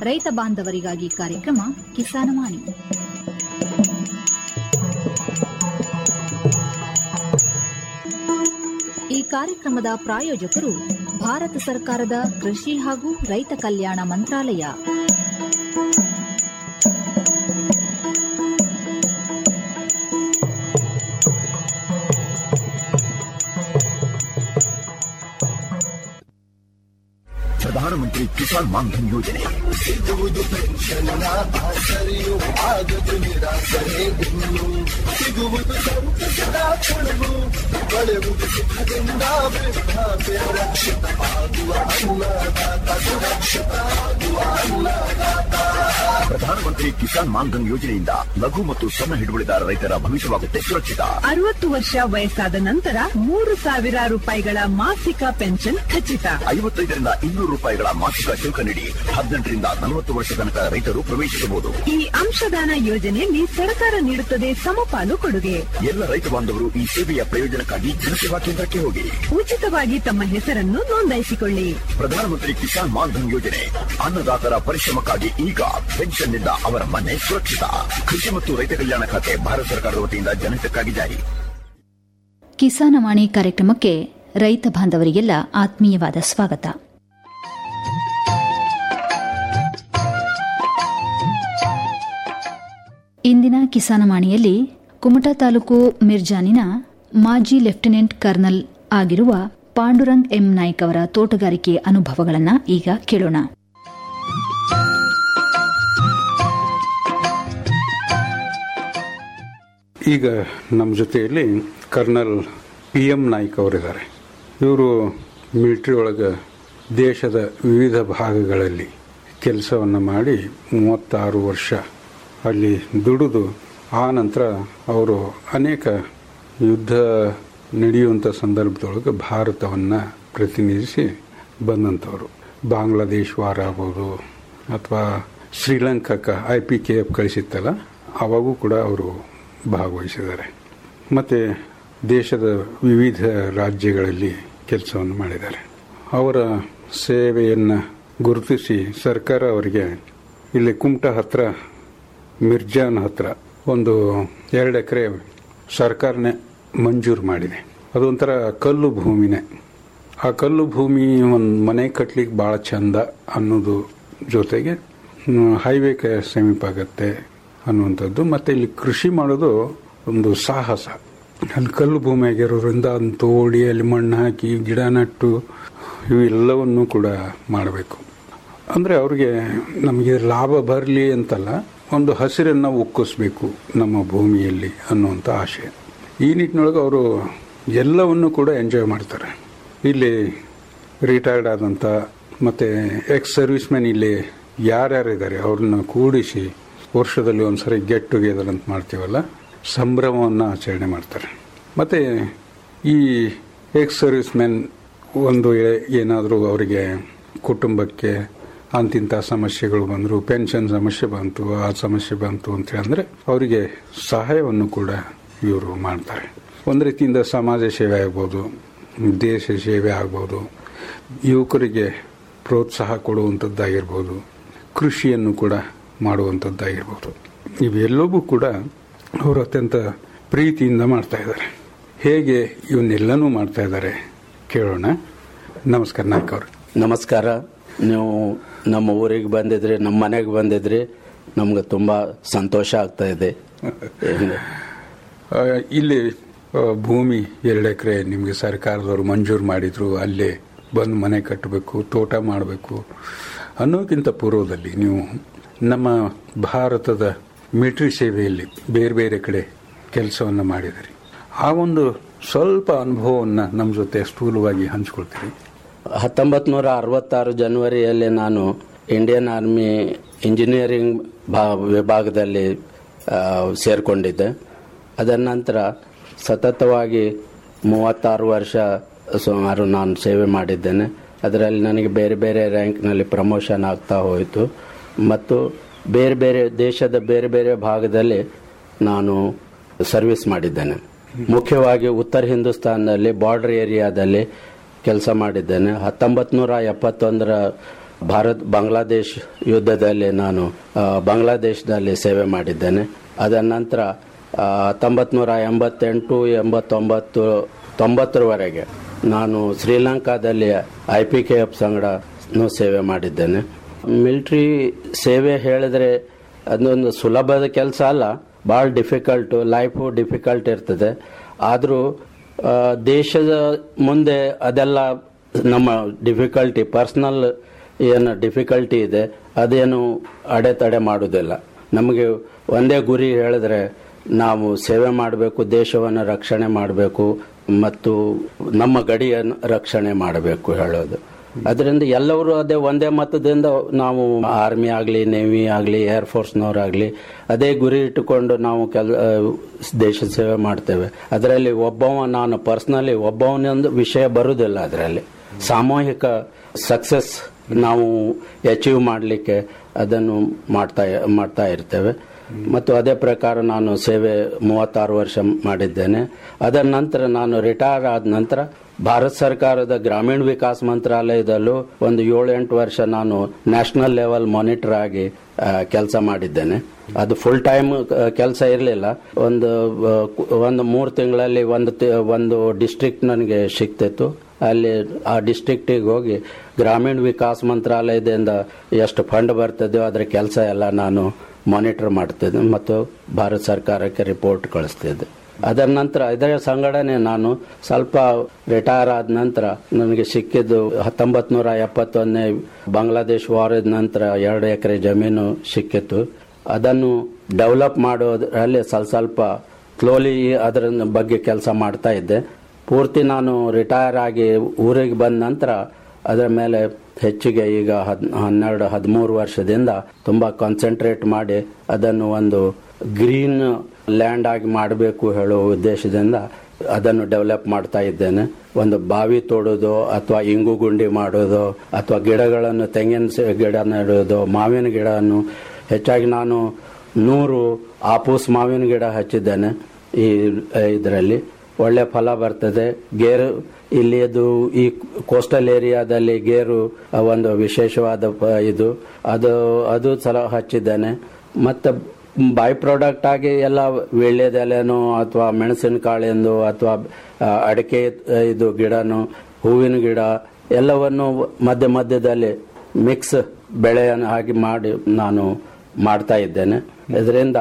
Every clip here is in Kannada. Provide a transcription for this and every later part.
ರೈತ ಬಾಂಧವರಿಗಾಗಿ ಕಾರ್ಯಕ್ರಮ ಕಿಸಾನವಾಣಿ ಈ ಕಾರ್ಯಕ್ರಮದ ಪ್ರಾಯೋಜಕರು ಭಾರತ ಸರ್ಕಾರದ ಕೃಷಿ ಹಾಗೂ ರೈತ ಕಲ್ಯಾಣ ಮಂತ್ರಾಲಯ ಪ್ರಧಾನಮಂತ್ರಿ ಕಿಸಾನ್ ಮಾನ್ಧನ್ ಯೋಜನೆ ಸಿಗುವುದು ಪೆನ್ಷನ್ನ ಆಸರೆಯು ಆಗದು ನಿರಾಸರೆ ಇನ್ನು ಸಿಗುವುದು ಸಂತಸದ ಕೊಡಗು ಪಡೆಯುವುದು ಸುಖದಿಂದ ವೃದ್ಧಾಪ್ಯ ರಕ್ಷಿತ ಆಗುವ ಅನ್ನದಾತ ಸುರಕ್ಷಿತ ಆಗುವ ಅನ್ನದಾತ ಪ್ರಧಾನಮಂತ್ರಿ ಕಿಸಾನ್ ಮಾನ್ಧನ್ ಯೋಜನೆಯಿಂದ ಲಘು ಮತ್ತು ಸಣ್ಣ ಹಿಡುವಳಿದಾರ ರೈತರ ಭವಿಷ್ಯವಾಗುತ್ತೆ ಸುರಕ್ಷಿತ ಅರವತ್ತು ವರ್ಷ ವಯಸ್ಸಾದ ನಂತರ ಮೂರು ಸಾವಿರ ರೂಪಾಯಿಗಳ ಮಾಸಿಕ ಪೆನ್ಷನ್ ಖಚಿತ ಐವತ್ತೈದರಿಂದ ಇನ್ನೂರು ರೂಪಾಯಿಗಳ ಮಾಸಿಕ ಶುಲ್ಕ ನೀಡಿ ಹದಿನೆಂಟರಿಂದ ನಲವತ್ತು ವರ್ಷ ತನಕ ರೈತರು ಪ್ರವೇಶಿಸಬಹುದು ಈ ಅಂಶದಾನ ಯೋಜನೆಯಲ್ಲಿ ಸರ್ಕಾರ ನೀಡುತ್ತದೆ ಸಮಪಾಲು ಕೊಡುಗೆ ಎಲ್ಲ ರೈತ ಬಾಂಧವರು ಈ ಸೇವೆಯ ಪ್ರಯೋಜನಕ್ಕಾಗಿ ಜನಸೇವಾ ಕೇಂದ್ರಕ್ಕೆ ಹೋಗಿ ಉಚಿತವಾಗಿ ತಮ್ಮ ಹೆಸರನ್ನು ನೋಂದಾಯಿಸಿಕೊಳ್ಳಿ ಪ್ರಧಾನಮಂತ್ರಿ ಕಿಸಾನ್ ಮಾನ್ಧನ್ ಯೋಜನೆ ಅನ್ನದಾತರ ಪರಿಶ್ರಮಕ್ಕಾಗಿ ಈಗ ಪೆನ್ಷನ್ನಿಂದ ಅವರ ಮನೆ ಸುರಕ್ಷಿತ ಕೃಷಿ ಮತ್ತು ರೈತ ಕಲ್ಯಾಣ ಖಾತೆ ಭಾರತ ಸರ್ಕಾರದ ವತಿಯಿಂದ ಜನಹಿತಕ್ಕಾಗಿ ಜಾರಿ ಕಿಸಾನವಾಣಿ ಕಾರ್ಯಕ್ರಮಕ್ಕೆ ರೈತ ಬಾಂಧವರಿಗೆಲ್ಲ ಆತ್ಮೀಯವಾದ ಸ್ವಾಗತ ಇಂದಿನ ಕಿಸಾನವಾಣಿಯಲ್ಲಿ ಕುಮಟಾ ತಾಲೂಕು ಮಿರ್ಜಾನಿನ ಮಾಜಿ ಲೆಫ್ಟಿನೆಂಟ್ ಕರ್ನಲ್ ಆಗಿರುವ ಪಾಂಡುರಂಗ್ ಎಂ ನಾಯ್ಕ್ ಅವರ ತೋಟಗಾರಿಕೆ ಅನುಭವಗಳನ್ನು ಈಗ ಕೇಳೋಣ ಈಗ ನಮ್ಮ ಜೊತೆಯಲ್ಲಿ ಕರ್ನಲ್ ಪಿ ಎಂ ನಾಯ್ಕ್ ಅವರಿದ್ದಾರೆ ಇವರು ಮಿಲಿಟ್ರಿ ಒಳಗೆ ದೇಶದ ವಿವಿಧ ಭಾಗಗಳಲ್ಲಿ ಕೆಲಸವನ್ನು ಮಾಡಿ ಮೂವತ್ತಾರು ವರ್ಷ ಅಲ್ಲಿ ದುಡಿದು ಆ ನಂತರ ಅವರು ಅನೇಕ ಯುದ್ಧ ನಡೆಯುವಂಥ ಸಂದರ್ಭದೊಳಗೆ ಭಾರತವನ್ನು ಪ್ರತಿನಿಧಿಸಿ ಬಂದಂಥವ್ರು ಬಾಂಗ್ಲಾದೇಶ್ ವಾರ ಆಗ್ಬೋದು ಅಥವಾ ಶ್ರೀಲಂಕಾಕ್ಕೆ ಐ ಪಿ ಕೆ ಎಫ್ ಕಳಿಸಿತ್ತಲ್ಲ ಅವಾಗೂ ಕೂಡ ಅವರು ಭಾಗವಹಿಸಿದ್ದಾರೆ ಮತ್ತು ದೇಶದ ವಿವಿಧ ರಾಜ್ಯಗಳಲ್ಲಿ ಕೆಲಸವನ್ನು ಮಾಡಿದ್ದಾರೆ ಅವರ ಸೇವೆಯನ್ನು ಗುರುತಿಸಿ ಸರ್ಕಾರ ಅವರಿಗೆ ಇಲ್ಲಿ ಕುಮಟಾ ಹತ್ರ ಮಿರ್ಜಾನ್ ಹತ್ರ ಒಂದು ಎರಡು ಎಕರೆ ಸರ್ಕಾರನೇ ಮಂಜೂರು ಮಾಡಿದೆ ಅದೊಂಥರ ಕಲ್ಲು ಭೂಮಿನೇ ಆ ಕಲ್ಲು ಭೂಮಿ ಒಂದು ಮನೆ ಕಟ್ಲಿಕ್ಕೆ ಭಾಳ ಚಂದ ಅನ್ನೋದು ಜೊತೆಗೆ ಹ್ಮ್, ಹೈವೇಗೆ ಸಮೀಪ ಆಗತ್ತೆ ಅನ್ನುವಂಥದ್ದು ಮತ್ತು ಇಲ್ಲಿ ಕೃಷಿ ಮಾಡೋದು ಒಂದು ಸಾಹಸ ಅಲ್ಲಿ ಕಲ್ಲು ಭೂಮಿ ಆಗಿರೋದ್ರಿಂದ ಅದನ್ನ ತೋಡಿ ಅಲ್ಲಿ ಮಣ್ಣು ಹಾಕಿ ಗಿಡ ನಟ್ಟು ಇವೆಲ್ಲವನ್ನು ಕೂಡ ಮಾಡಬೇಕು ಅಂದರೆ ಅವ್ರಿಗೆ ನಮಗೆ ಲಾಭ ಬರಲಿ ಅಂತಲ್ಲ ಒಂದು ಹಸಿರನ್ನು ಉಕ್ಕಿಸ್ಬೇಕು ನಮ್ಮ ಭೂಮಿಯಲ್ಲಿ ಅನ್ನುವಂಥ ಆಶೆ ಈ ನಿಟ್ಟಿನೊಳಗೆ ಅವರು ಎಲ್ಲವನ್ನು ಕೂಡ ಎಂಜಾಯ್ ಮಾಡ್ತಾರೆ ಇಲ್ಲಿ ರಿಟೈರ್ಡ್ ಆದಂಥ ಮತ್ತು ಎಕ್ಸ್ ಸರ್ವಿಸ್ ಮ್ಯಾನ್ ಇಲ್ಲಿ ಯಾರ್ಯಾರಿದ್ದಾರೆ ಅವ್ರನ್ನ ಕೂಡಿಸಿ ವರ್ಷದಲ್ಲಿ ಒಂದ್ಸರಿ ಗೆಟ್ ಟುಗೆದರ್ ಅಂತ ಮಾಡ್ತೀವಲ್ಲ ಸಂಭ್ರಮವನ್ನು ಆಚರಣೆ ಮಾಡ್ತಾರೆ ಮತ್ತು ಈ ಎಕ್ಸ್ ಸರ್ವಿಸ್ ಮ್ಯಾನ್ ಒಂದು ಏನಾದರೂ ಅವರಿಗೆ ಕುಟುಂಬಕ್ಕೆ ಅಂತಿಂಥ ಸಮಸ್ಯೆಗಳು ಬಂದರು ಪೆನ್ಷನ್ ಸಮಸ್ಯೆ ಬಂತು ಆ ಸಮಸ್ಯೆ ಬಂತು ಅಂತ ಹೇಳಿದ್ರೆ ಅವರಿಗೆ ಸಹಾಯವನ್ನು ಕೂಡ ಇವರು ಮಾಡ್ತಾರೆ ಒಂದು ರೀತಿಯಿಂದ ಸಮಾಜ ಸೇವೆ ಆಗ್ಬೋದು ದೇಶ ಸೇವೆ ಆಗ್ಬೋದು ಯುವಕರಿಗೆ ಪ್ರೋತ್ಸಾಹ ಕೊಡುವಂಥದ್ದಾಗಿರ್ಬೋದು ಕೃಷಿಯನ್ನು ಕೂಡ ಮಾಡುವಂಥದ್ದಾಗಿರ್ಬೋದು ಇವೆಲ್ಲವೂ ಕೂಡ ಅವರು ಅತ್ಯಂತ ಪ್ರೀತಿಯಿಂದ ಮಾಡ್ತಾ ಇದ್ದಾರೆ ಹೇಗೆ ಇವನ್ನೆಲ್ಲನೂ ಮಾಡ್ತಾ ಇದ್ದಾರೆ ಕೇಳೋಣ ನಮಸ್ಕಾರ ನಾಯ್ಕ ಅವರು ನಮಸ್ಕಾರ ನೀವು ನಮ್ಮ ಊರಿಗೆ ಬಂದಿದ್ರಿ ನಮ್ಮ ಮನೆಗೆ ಬಂದಿದ್ರಿ ನಮ್ಗೆ ತುಂಬ ಸಂತೋಷ ಆಗ್ತಾ ಇದೆ ಏನು- ಆ, ಇಲ್ಲಿ ಆ, ಭೂಮಿ ಎರಡು ಎಕರೆ ನಿಮಗೆ ಸರ್ಕಾರದವರು ಮಂಜೂರು ಮಾಡಿದ್ರು ಅಲ್ಲೇ ಬಂದು ಮನೆ ಕಟ್ಟಬೇಕು ತೋಟ ಮಾಡಬೇಕು ಅನ್ನೋಕ್ಕಿಂತ ಪೂರ್ವದಲ್ಲಿ ನೀವು ನಮ್ಮ ಭಾರತದ ಮಿಲಿಟರಿ ಸೇವೆಯಲ್ಲಿ ಬೇರೆ ಬೇರೆ ಕಡೆ ಕೆಲಸವನ್ನು ಮಾಡಿದಿರಿ ಆ ಒಂದು ಸ್ವಲ್ಪ ಅನುಭವವನ್ನು ನಮ್ಮ ಜೊತೆ ಸ್ಥೂಲವಾಗಿ ಹಂಚ್ಕೊಳ್ತೀರಿ ಹತ್ತೊಂಬತ್ತು ನೂರ ಅರವತ್ತಾರು ಜನವರಿಯಲ್ಲಿ ನಾನು ಇಂಡಿಯನ್ ಆರ್ಮಿ ಇಂಜಿನಿಯರಿಂಗ್ ಭಾ- ವಿಭಾಗದಲ್ಲಿ ಆ, ಸೇರಿಕೊಂಡಿದ್ದೆ ಅದರ ನಂತರ ಸತತವಾಗಿ ಮೂವತ್ತಾರು ವರ್ಷ ಸುಮಾರು ನಾನು ಸೇವೆ ಮಾಡಿದ್ದೇನೆ ಅದರಲ್ಲಿ ನನಗೆ ಬೇರೆ ಬೇರೆ ರ್ಯಾಂಕ್ನಲ್ಲಿ ಪ್ರಮೋಷನ್ ಆಗ್ತಾ ಹೋಯಿತು ಮತ್ತು ಬೇರೆ ಬೇರೆ ದೇಶದ ಬೇರೆ ಬೇರೆ ಭಾಗದಲ್ಲಿ ನಾನು ಸರ್ವಿಸ್ ಮಾಡಿದ್ದೇನೆ ಮುಖ್ಯವಾಗಿ ಉತ್ತರ ಹಿಂದೂಸ್ತಾನದಲ್ಲಿ ಬಾರ್ಡರ್ ಏರಿಯಾದಲ್ಲಿ ಕೆಲಸ ಮಾಡಿದ್ದೇನೆ ಹತ್ತೊಂಬತ್ತು ನೂರ ಎಪ್ಪತ್ತೊಂದರ ಭಾರತ್ ಬಾಂಗ್ಲಾದೇಶ್ ಯುದ್ಧದಲ್ಲಿ ನಾನು ಆ, ಬಾಂಗ್ಲಾದೇಶದಲ್ಲಿ ಸೇವೆ ಮಾಡಿದ್ದೇನೆ ಅದರ ನಂತರ ಹತ್ತೊಂಬತ್ತು ನೂರ ಎಂಬತ್ತೆಂಟು ಎಂಬತ್ತೊಂಬತ್ತು ತೊಂಬತ್ತರವರೆಗೆ ನಾನು ಶ್ರೀಲಂಕಾದಲ್ಲಿ ಐ ಪಿ ಕೆ ಎಫ್ ಸಂಗಡನೂ ಸೇವೆ ಮಾಡಿದ್ದೇನೆ ಮಿಲಿಟ್ರಿ ಸೇವೆ ಹೇಳಿದ್ರೆ ಅದೊಂದು ಸುಲಭದ ಕೆಲಸ ಅಲ್ಲ ಭಾಳ ಡಿಫಿಕಲ್ಟು ಲೈಫು ಡಿಫಿಕಲ್ಟ್ ಇರ್ತದೆ ಆದರೂ ದೇಶದ ಮುಂದೆ ಅದೆಲ್ಲ ನಮ್ಮ ಡಿಫಿಕಲ್ಟಿ ಪರ್ಸ್ನಲ್ ಏನು ಡಿಫಿಕಲ್ಟಿ ಇದೆ ಅದೇನು ಅಡೆತಡೆ ಮಾಡೋದಿಲ್ಲ ನಮಗೆ ಒಂದೇ ಗುರಿ ಹೇಳಿದ್ರೆ ನಾವು ಸೇವೆ ಮಾಡಬೇಕು ದೇಶವನ್ನು ರಕ್ಷಣೆ ಮಾಡಬೇಕು ಮತ್ತು ನಮ್ಮ ಗಡಿಯನ್ನು ರಕ್ಷಣೆ ಮಾಡಬೇಕು ಹೇಳೋದು ಅದರಿಂದ ಎಲ್ಲರೂ ಅದೇ ಒಂದೇ ಮತದಿಂದ ನಾವು ಆರ್ಮಿ ಆಗಲಿ ನೇವಿ ಆಗಲಿ ಏರ್ಫೋರ್ಸ್ನವರಾಗಲಿ ಅದೇ ಗುರಿ ಇಟ್ಟುಕೊಂಡು ನಾವು ಕೆಲ ಆ, ದೇಶ ಸೇವೆ ಮಾಡ್ತೇವೆ ಅದರಲ್ಲಿ ಒಬ್ಬವ ನಾನು ಪರ್ಸ್ನಲಿ ಒಬ್ಬವನೊಂದು ವಿಷಯ ಬರುವುದಿಲ್ಲ ಅದರಲ್ಲಿ ಸಾಮೂಹಿಕ ಸಕ್ಸಸ್ ನಾವು ಅಚೀವ್ ಮಾಡಲಿಕ್ಕೆ ಅದನ್ನು ಮಾಡ್ತಾ ಮಾಡ್ತಾ ಇರ್ತೇವೆ ಮತ್ತು ಅದೇ ಪ್ರಕಾರ ನಾನು ಸೇವೆ ಮೂವತ್ತಾರು ವರ್ಷ ಮಾಡಿದ್ದೇನೆ ಅದರ ನಂತರ ನಾನು ರಿಟೈರ್ ಆದ ನಂತರ ಭಾರತ ಸರ್ಕಾರದ ಗ್ರಾಮೀಣ ವಿಕಾಸ್ ಮಂತ್ರಾಲಯದಲ್ಲೂ ಒಂದು ಏಳು ಎಂಟು ವರ್ಷ ನಾನು ನ್ಯಾಷನಲ್ ಲೆವೆಲ್ ಮಾನಿಟರ್ ಆಗಿ ಕೆಲಸ ಮಾಡಿದ್ದೇನೆ ಅದು ಫುಲ್ ಟೈಮ್ ಕೆಲಸ ಇರಲಿಲ್ಲ ಒಂದು ಆ, ಕು- ಒಂದು ಮೂರು ತಿಂಗಳಲ್ಲಿ ಒಂದು ತಿ- ಒಂದು ಡಿಸ್ಟ್ರಿಕ್ಟ್ ನನಗೆ ಸಿಕ್ತಿತ್ತು ಅಲ್ಲಿ ಆ ಡಿಸ್ಟ್ರಿಕ್ಟಿಗೆ ಹೋಗಿ ಗ್ರಾಮೀಣ ವಿಕಾಸ್ ಮಂತ್ರಾಲಯದಿಂದ ಎಷ್ಟು ಫಂಡ್ ಬರ್ತದೆಯೋ ಅದರ ಕೆಲಸ ಎಲ್ಲ ನಾನು ಮಾನಿಟರ್ ಮಾಡ್ತಿದ್ದೆ ಮತ್ತು ಭಾರತ ಸರ್ಕಾರಕ್ಕೆ ರಿಪೋರ್ಟ್ ಕಳಿಸ್ತಿದ್ದೆ ಅದರ ನಂತರ ಇದರ ಸಂಘಟನೆ ನಾನು ಸ್ವಲ್ಪ ರಿಟೈರ್ ಆದ ನಂತರ ನನಗೆ ಸಿಕ್ಕಿದ್ದು ಹತ್ತೊಂಬತ್ತು ನೂರ ಎಪ್ಪತ್ತೊಂದನೇ ಬಾಂಗ್ಲಾದೇಶ್ ವಾರದ ನಂತರ ಎರಡು ಎಕರೆ ಜಮೀನು ಸಿಕ್ಕಿತ್ತು ಅದನ್ನು ಡೆವಲಪ್ ಮಾಡೋದ್ರಲ್ಲಿ ಸ್ವಲ್ಪ ಸ್ವಲ್ಪ ಸ್ಲೋಲಿ ಅದರ ಬಗ್ಗೆ ಕೆಲಸ ಮಾಡ್ತಾ ಇದ್ದೆ ಪೂರ್ತಿ ನಾನು ರಿಟೈರ್ ಆಗಿ ಊರಿಗೆ ಬಂದ ನಂತರ ಅದರ ಮೇಲೆ ಹೆಚ್ಚಿಗೆ ಈಗ ಹದ್ ಹನ್ನೆರಡು ಹದಿಮೂರು ವರ್ಷದಿಂದ ತುಂಬ ಕಾನ್ಸಂಟ್ರೇಟ್ ಮಾಡಿ ಅದನ್ನು ಒಂದು ಗ್ರೀನ್ ಲ್ಯಾಂಡ್ ಆಗಿ ಮಾಡಬೇಕು ಹೇಳೋ ಉದ್ದೇಶದಿಂದ ಅದನ್ನು ಡೆವಲಪ್ ಮಾಡ್ತಾ ಇದ್ದೇನೆ ಒಂದು ಬಾವಿ ತೋಡೋದು ಅಥವಾ ಇಂಗು ಗುಂಡಿ ಮಾಡೋದು ಅಥವಾ ಗಿಡಗಳನ್ನು ತೆಂಗಿನ ಸ- ಗಿಡ ನೆಡೋದು ಮಾವಿನ ಗಿಡವನ್ನು ಹೆಚ್ಚಾಗಿ ನಾನು ನೂರು ಆಪೂಸ್ ಮಾವಿನ ಗಿಡ ಹಚ್ಚಿದ್ದೇನೆ ಈ ಇದರಲ್ಲಿ ಒಳ್ಳೆ ಫಲ ಬರ್ತದೆ ಗೇರು ಇಲ್ಲಿ ಅದು ಈ ಕೋಸ್ಟಲ್ ಏರಿಯಾದಲ್ಲಿ ಗೇರು ಒಂದು ವಿಶೇಷವಾದ ಪ- ಇದು ಅದು ಅದು ಸಲ ಹಚ್ಚಿದ್ದೇನೆ ಮತ್ತು ಬೈ ಪ್ರಾಡಕ್ಟ್ ಆಗಿ ಎಲ್ಲ ವೀಳ್ಯದೆಲೆನೋ ಅಥವಾ ಮೆಣಸಿನಕಾಳಿಂದು ಅಥವಾ ಆ, ಅಡಿಕೆ ಇದು ಗಿಡನು ಹೂವಿನ ಗಿಡ ಎಲ್ಲವನ್ನು ಮಧ್ಯ ಮಧ್ಯದಲ್ಲಿ ಮಿಕ್ಸ್ ಬೆಳೆಯನ್ನು ಹಾಗೆ ಮಾಡಿ ನಾನು ಮಾಡ್ತಾ ಇದ್ದೇನೆ ಇದರಿಂದ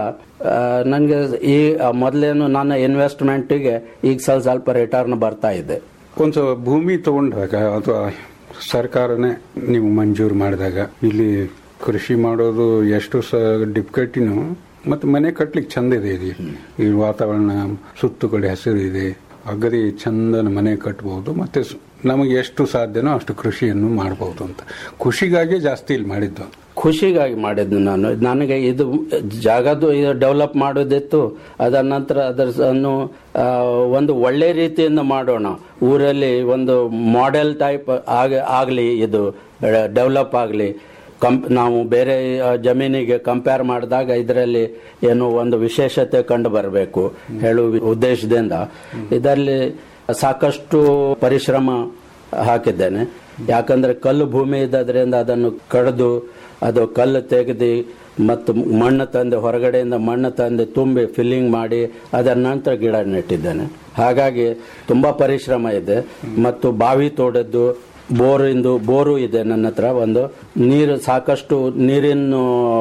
ನನಗೆ ಈ ಆ, ಮೊದಲೇನು ನನ್ನ ಇನ್ವೆಸ್ಟ್ಮೆಂಟಿಗೆ ಈಗ ಸ್ವಲ್ಪ ಸ್ವಲ್ಪ ರಿಟರ್ನ್ ಬರ್ತಾ ಇದೆ ಒಂದು ಭೂಮಿ ತಗೊಂಡಾಗ ಅಥವಾ ಸರ್ಕಾರನೇ ನೀವು ಮಂಜೂರು ಮಾಡಿದಾಗ ಇಲ್ಲಿ ಕೃಷಿ ಮಾಡೋದು ಎಷ್ಟು ಸ ಡಿಫಿಕಲ್ಟಿನೂ ಮತ್ತು ಮನೆ ಕಟ್ಲಿಕ್ಕೆ ಚಂದ ಇದೆ ಇದು ಈ ವಾತಾವರಣ ಸುತ್ತು ಕಡೆ ಹಸಿರು ಇದೆ ಅಗದಿ ಚಂದನ ಮನೆ ಕಟ್ಬೋದು ಮತ್ತೆ ಸ್- ನಮಗೆ ಎಷ್ಟು ಸಾಧ್ಯನೋ ಅಷ್ಟು ಕೃಷಿಯನ್ನು ಮಾಡಬಹುದು ಅಂತ ಖುಷಿಗಾಗಿ ಜಾಸ್ತಿ ಇಲ್ಲಿ ಮಾಡಿದ್ದು ಖುಷಿಗಾಗಿ ಮಾಡಿದ್ದು ನಾನು ನನಗೆ ಇದು ಜಾಗದ್ದು ಇದು ಡೆವಲಪ್ ಮಾಡೋದಿತ್ತು ಅದರ ನಂತರ ಅದನ್ನು ಆ, ಒಂದು ಒಳ್ಳೆ ರೀತಿಯಿಂದ ಮಾಡೋಣ ಊರಲ್ಲಿ ಒಂದು ಮಾಡೆಲ್ ಟೈಪ್ ಆಗ ಆಗಲಿ ಇದು ಡೆವಲಪ್ ಆಗಲಿ ಕಂಪ್ ನಾವು ಬೇರೆ ಆ, ಜಮೀನಿಗೆ ಕಂಪೇರ್ ಮಾಡಿದಾಗ ಇದರಲ್ಲಿ ಏನು ಒಂದು ವಿಶೇಷತೆ ಕಂಡು ಬರಬೇಕು ಹೇಳುವ ಉದ್ದೇಶದಿಂದ ಇದರಲ್ಲಿ ಸಾಕಷ್ಟು ಪರಿಶ್ರಮ ಹಾಕಿದ್ದೇನೆ ಯಾಕಂದ್ರೆ ಕಲ್ಲು ಭೂಮಿ ಇದ್ದದ್ರಿಂದ ಅದನ್ನು ಕಡಿದು ಅದು ಕಲ್ಲು ತೆಗೆದು ಮತ್ತು ಮಣ್ಣು ತಂದು ಹೊರಗಡೆಯಿಂದ ಮಣ್ಣು ತಂದು ತುಂಬಿ ಫಿಲ್ಲಿಂಗ್ ಮಾಡಿ ಅದರ ನಂತರ ಗಿಡ ನೆಟ್ಟಿದ್ದೇನೆ ಹಾಗಾಗಿ ತುಂಬಾ ಪರಿಶ್ರಮ ಇದೆ ಮತ್ತು ಬಾವಿ ತೋಡದ್ದು ಬೋರಿಂದು ಬೋರು ಇದೆ ನನ್ನ ಹತ್ರ ಒಂದು ನೀರು ಸಾಕಷ್ಟು ನೀರಿನ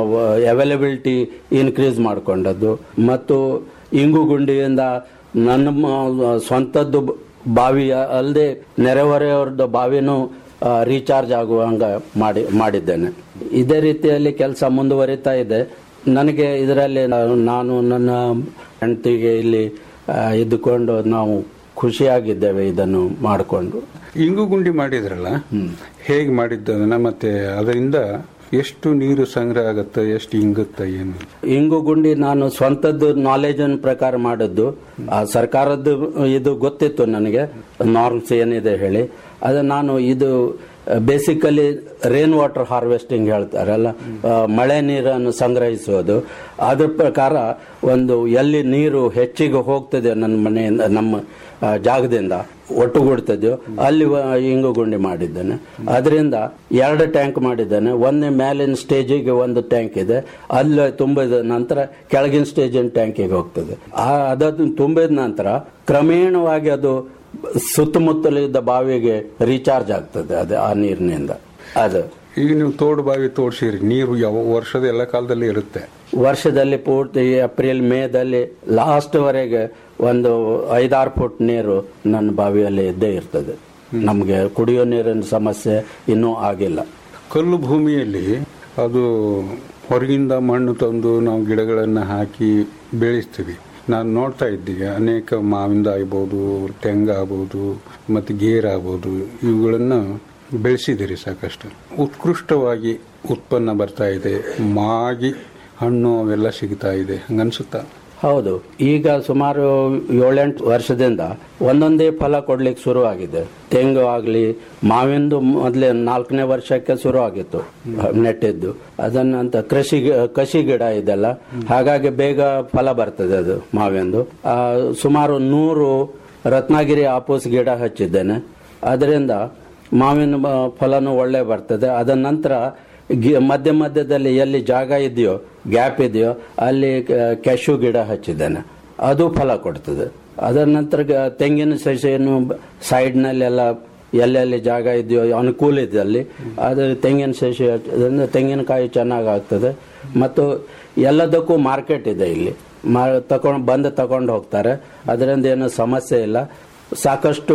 ಅವೈಲಬಿಲಿಟಿ ಇನ್ಕ್ರೀಸ್ ಮಾಡಿಕೊಂಡದ್ದು ಮತ್ತು ಇಂಗು ಗುಂಡಿಯಿಂದ ನನ್ನ ಮ- ಸ್ವಂತದ್ದು ಬಾವಿ ಅಲ್ಲದೆ ನೆರೆಹೊರೆಯವ್ರದ್ದು ಬಾವಿನೂ ರೀಚಾರ್ಜ್ ಆಗುವಂಗ ಮಾಡಿ ಮಾಡಿದ್ದೇನೆ ಇದೇ ರೀತಿಯಲ್ಲಿ ಕೆಲಸ ಮುಂದುವರಿತಾ ಇದೆ ನನಗೆ ಇದರಲ್ಲಿ ನಾನು ನನ್ನ ಹೆಂಡತಿಗೆ ಇಲ್ಲಿ ಆ, ಇದ್ದುಕೊಂಡು ನಾವು ಖುಷಿಯಾಗಿದ್ದೇವೆ ಇದನ್ನು ಮಾಡಿಕೊಂಡು ಇಂಗು ಗುಂಡಿ ಮಾಡಿದ್ರಲ್ಲ ಹೇಗೆ ಮಾಡಿದ್ದನ್ನ ಮತ್ತೆ ಅದರಿಂದ ಎಷ್ಟು ನೀರು ಸಂಗ್ರಹ ಆಗತ್ತೆ ಎಷ್ಟು ಇಂಗುತ್ತೆ ಏನು ಇಂಗು ಗುಂಡಿ ನಾನು ಸ್ವಂತದ್ದು ನಾಲೆಜ್ ಪ್ರಕಾರ ಮಾಡಿದ್ದು ಆ ಸರ್ಕಾರದ್ದು ಇದು ಗೊತ್ತಿತ್ತು ನನಗೆ ನಾರ್ಮ್ಸ್ ಏನಿದೆ ಹೇಳಿ ಅದು ನಾನು ಇದು ಬೇಸಿಕಲಿ ರೇನ್ ವಾಟರ್ ಹಾರ್ವೆಸ್ಟಿಂಗ್ ಹೇಳ್ತಾರಲ್ಲ ಆ, ಮಳೆ ನೀರನ್ನು ಸಂಗ್ರಹಿಸೋದು ಅದ್ರ ಪ್ರಕಾರ ಒಂದು ಎಲ್ಲಿ ನೀರು ಹೆಚ್ಚಿಗೆ ಹೋಗ್ತದೆ ನನ್ನ ಮನೆಯಿಂದ ನಮ್ಮ ಆ, ಜಾಗದಿಂದ ಒಟ್ಟುಗೂಡ್ತದೆಯೋ ಅಲ್ಲಿ ವ- ಇಂಗು ಗುಂಡಿ ಮಾಡಿದ್ದೇನೆ ಅದರಿಂದ ಎರಡು ಟ್ಯಾಂಕ್ ಮಾಡಿದ್ದೇನೆ ಒಂದನೇ ಮೇಲಿನ ಸ್ಟೇಜಿಗೆ ಒಂದು ಟ್ಯಾಂಕ್ ಇದೆ ಅಲ್ಲಿ ತುಂಬಿದ ನಂತರ ಕೆಳಗಿನ ಸ್ಟೇಜಿನ ಟ್ಯಾಂಕಿಗೆ ಹೋಗ್ತದೆ ಆ ಅದನ್ನು ತುಂಬಿದ ನಂತರ ಕ್ರಮೇಣವಾಗಿ ಅದು ಸುತ್ತಮುತ್ತಲಿದ್ದ ಬಾವಿಗೆ ರೀಚಾರ್ಜ್ ಆಗ್ತದೆ ಅದು ಆ ನೀರಿನಿಂದ ಅದು ಈಗ ನೀವು ತೋಡು ಬಾವಿ ತೋಡ್ಸಿರಿ ನೀರು ಯಾವ ವರ್ಷದ ಎಲ್ಲ ಕಾಲದಲ್ಲಿ ಇರುತ್ತೆ ವರ್ಷದಲ್ಲಿ ಪೂರ್ತಿ ಏಪ್ರಿಲ್ ಮೇದಲ್ಲಿ ಲಾಸ್ಟ್ ವರೆಗೆ ಒಂದು ಐದಾರು ಫುಟ್ ನೀರು ನನ್ನ ಬಾವಿಯಲ್ಲಿ ಇದ್ದೇ ಇರ್ತದೆ ನಮಗೆ ಕುಡಿಯೋ ನೀರಿನ ಸಮಸ್ಯೆ ಇನ್ನೂ ಆಗಿಲ್ಲ ಕಲ್ಲು ಭೂಮಿಯಲ್ಲಿ ಅದು ಹೊರಗಿಂದ ಮಣ್ಣು ತಂದು ನಾವು ಗಿಡಗಳನ್ನು ಹಾಕಿ ಬೆಳೆಸ್ತೀವಿ ನಾನು ನೋಡ್ತಾ ಇದ್ದೀಗ ಅನೇಕ ಮಾವಿಂದ ಆಗ್ಬೋದು ತೆಂಗ ಆಗ್ಬೋದು ಮತ್ತು ಗೇರ್ ಆಗ್ಬೋದು ಇವುಗಳನ್ನು ಬೆಳೆಸಿದ್ದೀರಿ ಸಾಕಷ್ಟು ಉತ್ಕೃಷ್ಟವಾಗಿ ಉತ್ಪನ್ನ ಬರ್ತಾ ಇದೆ ಮಾಗಿ ಹಣ್ಣು ಅವೆಲ್ಲ ಸಿಗ್ತಾ ಇದೆ ಹಂಗನ್ಸುತ್ತಾ ಹೌದು ಈಗ ಸುಮಾರು ಏಳೆಂಟು ವರ್ಷದಿಂದ ಒಂದೊಂದೇ ಫಲ ಕೊಡ್ಲಿಕ್ಕೆ ಶುರು ಆಗಿದೆ ತೆಂಗು ಆಗಲಿ ಮಾವಿಂದು ಮೊದಲೇ ನಾಲ್ಕನೇ ವರ್ಷಕ್ಕೆ ಶುರು ಆಗಿತ್ತು ನೆಟ್ಟಿದ್ದು ಅದನ್ನಂತ ಕೃಷಿ ಗಿ- ಕೃಷಿ ಗಿಡ ಇದೆಲ್ಲ ಹಾಗಾಗಿ ಬೇಗ ಫಲ ಬರ್ತದೆ ಅದು ಮಾವಿಂದು ಆ, ಸುಮಾರು ನೂರು ರತ್ನಗಿರಿ ಆಪೂಸ್ ಗಿಡ ಹಚ್ಚಿದ್ದೇನೆ ಅದರಿಂದ ಮಾವಿನ ಬ- ಫಲನೂ ಒಳ್ಳೆ ಬರ್ತದೆ ಅದ ನಂತರ ಗಿ- ಮಧ್ಯ ಮಧ್ಯದಲ್ಲಿ ಎಲ್ಲಿ ಜಾಗ ಇದೆಯೋ ಗ್ಯಾಪ್ ಇದೆಯೋ ಅಲ್ಲಿ ಕ್ಯಾಶು ಗಿಡ ಹಚ್ಚಿದ್ದೇನೆ ಅದು ಫಲ ಕೊಡ್ತದೆ ಅದರ ನಂತರ ಗ- ತೆಂಗಿನ ಸಸಿಯನ್ನು ಸೈಡ್ನಲ್ಲೆಲ್ಲ ಎಲ್ಲೆಲ್ಲಿ ಜಾಗ ಇದೆಯೋ ಅನುಕೂಲ ಇದೆ ಅಲ್ಲಿ ಅದು ತೆಂಗಿನ ಸಸಿ ಹಚ್ಚೋದ್ರಿಂದ ತೆಂಗಿನಕಾಯಿ ಚೆನ್ನಾಗಿ ಆಗ್ತದೆ ಮತ್ತು ಎಲ್ಲದಕ್ಕೂ ಮಾರ್ಕೆಟ್ ಇದೆ ಇಲ್ಲಿ ಮಾ ತಗೊಂಡು ಬಂದು ತಗೊಂಡು ಹೋಗ್ತಾರೆ ಅದರಿಂದ ಏನು ಸಮಸ್ಯೆ ಇಲ್ಲ ಸಾಕಷ್ಟು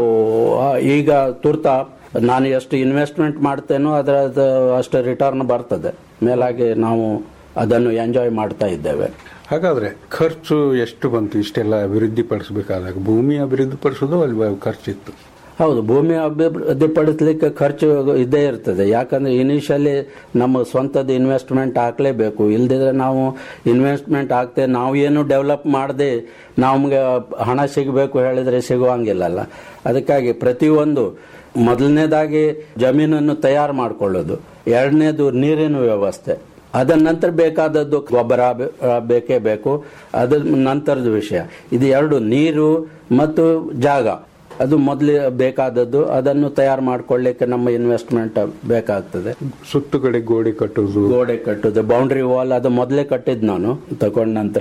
ಆ, ಈಗ ತುರ್ತ ನಾನು ಎಷ್ಟು ಇನ್ವೆಸ್ಟ್ಮೆಂಟ್ ಮಾಡ್ತೇನೋ ಅದರ ಅಷ್ಟು ರಿಟರ್ನ್ ಬರ್ತದೆ ಮೇಲಾಗಿ ನಾವು ಅದನ್ನು ಎಂಜಾಯ್ ಮಾಡ್ತಾ ಇದ್ದೇವೆ ಹಾಗಾದ್ರೆ ಖರ್ಚು ಎಷ್ಟು ಬಂತು ಇಷ್ಟೆಲ್ಲ ಅಭಿವೃದ್ಧಿ ಪಡಿಸಬೇಕಾದಾಗ ಭೂಮಿ ಅಭಿವೃದ್ಧಿ ಪಡಿಸೋದು ಅಲ್ಲಿ ಖರ್ಚಿತ್ತು ಹೌದು ಭೂಮಿ ಅಭಿವೃದ್ಧಿಪಡಿಸಲಿಕ್ಕೆ ಖರ್ಚು ಇದ್ದೇ ಇರ್ತದೆ ಯಾಕಂದ್ರೆ ಇನಿಷಿಯಲಿ ನಮ್ಮ ಸ್ವಂತದ ಇನ್ವೆಸ್ಟ್ಮೆಂಟ್ ಹಾಕ್ಲೇಬೇಕು ಇಲ್ದಿದ್ರೆ ನಾವು ಇನ್ವೆಸ್ಟ್ಮೆಂಟ್ ಹಾಕ್ತೆ ನಾವು ಏನು ಡೆವಲಪ್ ಮಾಡದೆ ನಮ್ಗೆ ಹಣ ಸಿಗಬೇಕು ಹೇಳಿದ್ರೆ ಸಿಗುವಂಗಿಲ್ಲಲ್ಲ ಅದಕ್ಕಾಗಿ ಪ್ರತಿಯೊಂದು ಮೊದಲನೇದಾಗಿ ಜಮೀನನ್ನು ತಯಾರು ಮಾಡಿಕೊಳ್ಳೋದು ಎರಡನೇದು ನೀರಿನ ವ್ಯವಸ್ಥೆ ಅದರ ನಂತರ ಬೇಕಾದದ್ದು ಗೊಬ್ಬರ ಬೆ- ಆ, ಬೇಕೇ ಬೇಕು ಅದ್ರ ನಂತರದ ವಿಷಯ ಇದು ಎರಡು ನೀರು ಮತ್ತು ಜಾಗ ಅದು ಮೊದಲೇ ಬೇಕಾದದ್ದು ಅದನ್ನು ತಯಾರು ಮಾಡ್ಕೊಳ್ಳಿಕ್ಕೆ ನಮ್ಮ ಇನ್ವೆಸ್ಟ್ಮೆಂಟ್ ಬೇಕಾಗ್ತದೆ ಸುತ್ತು ಕಡೆ ಗೋಡೆ ಕಟ್ಟೋದು ಗೋಡೆ ಕಟ್ಟುದು ಬೌಂಡ್ರಿ ವಾಲ್ ಅದು ಮೊದಲೇ ಕಟ್ಟಿದ್ದು ನಾನು ತಗೊಂಡ ನಂತರ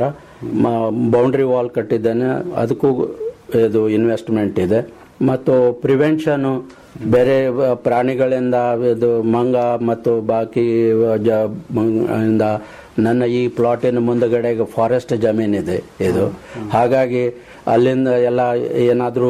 ಬೌಂಡ್ರಿ ವಾಲ್ ಕಟ್ಟಿದ್ದೇನೆ ಅದಕ್ಕೂ ಇದು ಇನ್ವೆಸ್ಟ್ಮೆಂಟ್ ಇದೆ ಮತ್ತು ಪ್ರಿವೆನ್ಷನ್ ಬೇರೆ ಆ, ಪ್ರಾಣಿಗಳಿಂದ ಇದು ಮಂಗ ಮತ್ತು ಬಾಕಿ ಜ ಮಂಗ- ಇಂದ ನನ್ನ ಈ ಪ್ಲಾಟಿನ ಮುಂದಗಡೆಗೆ ಫಾರೆಸ್ಟ್ ಜಮೀನಿದೆ ಇದು ಹಾಗಾಗಿ ಅಲ್ಲಿಂದ ಎಲ್ಲ ಏನಾದರೂ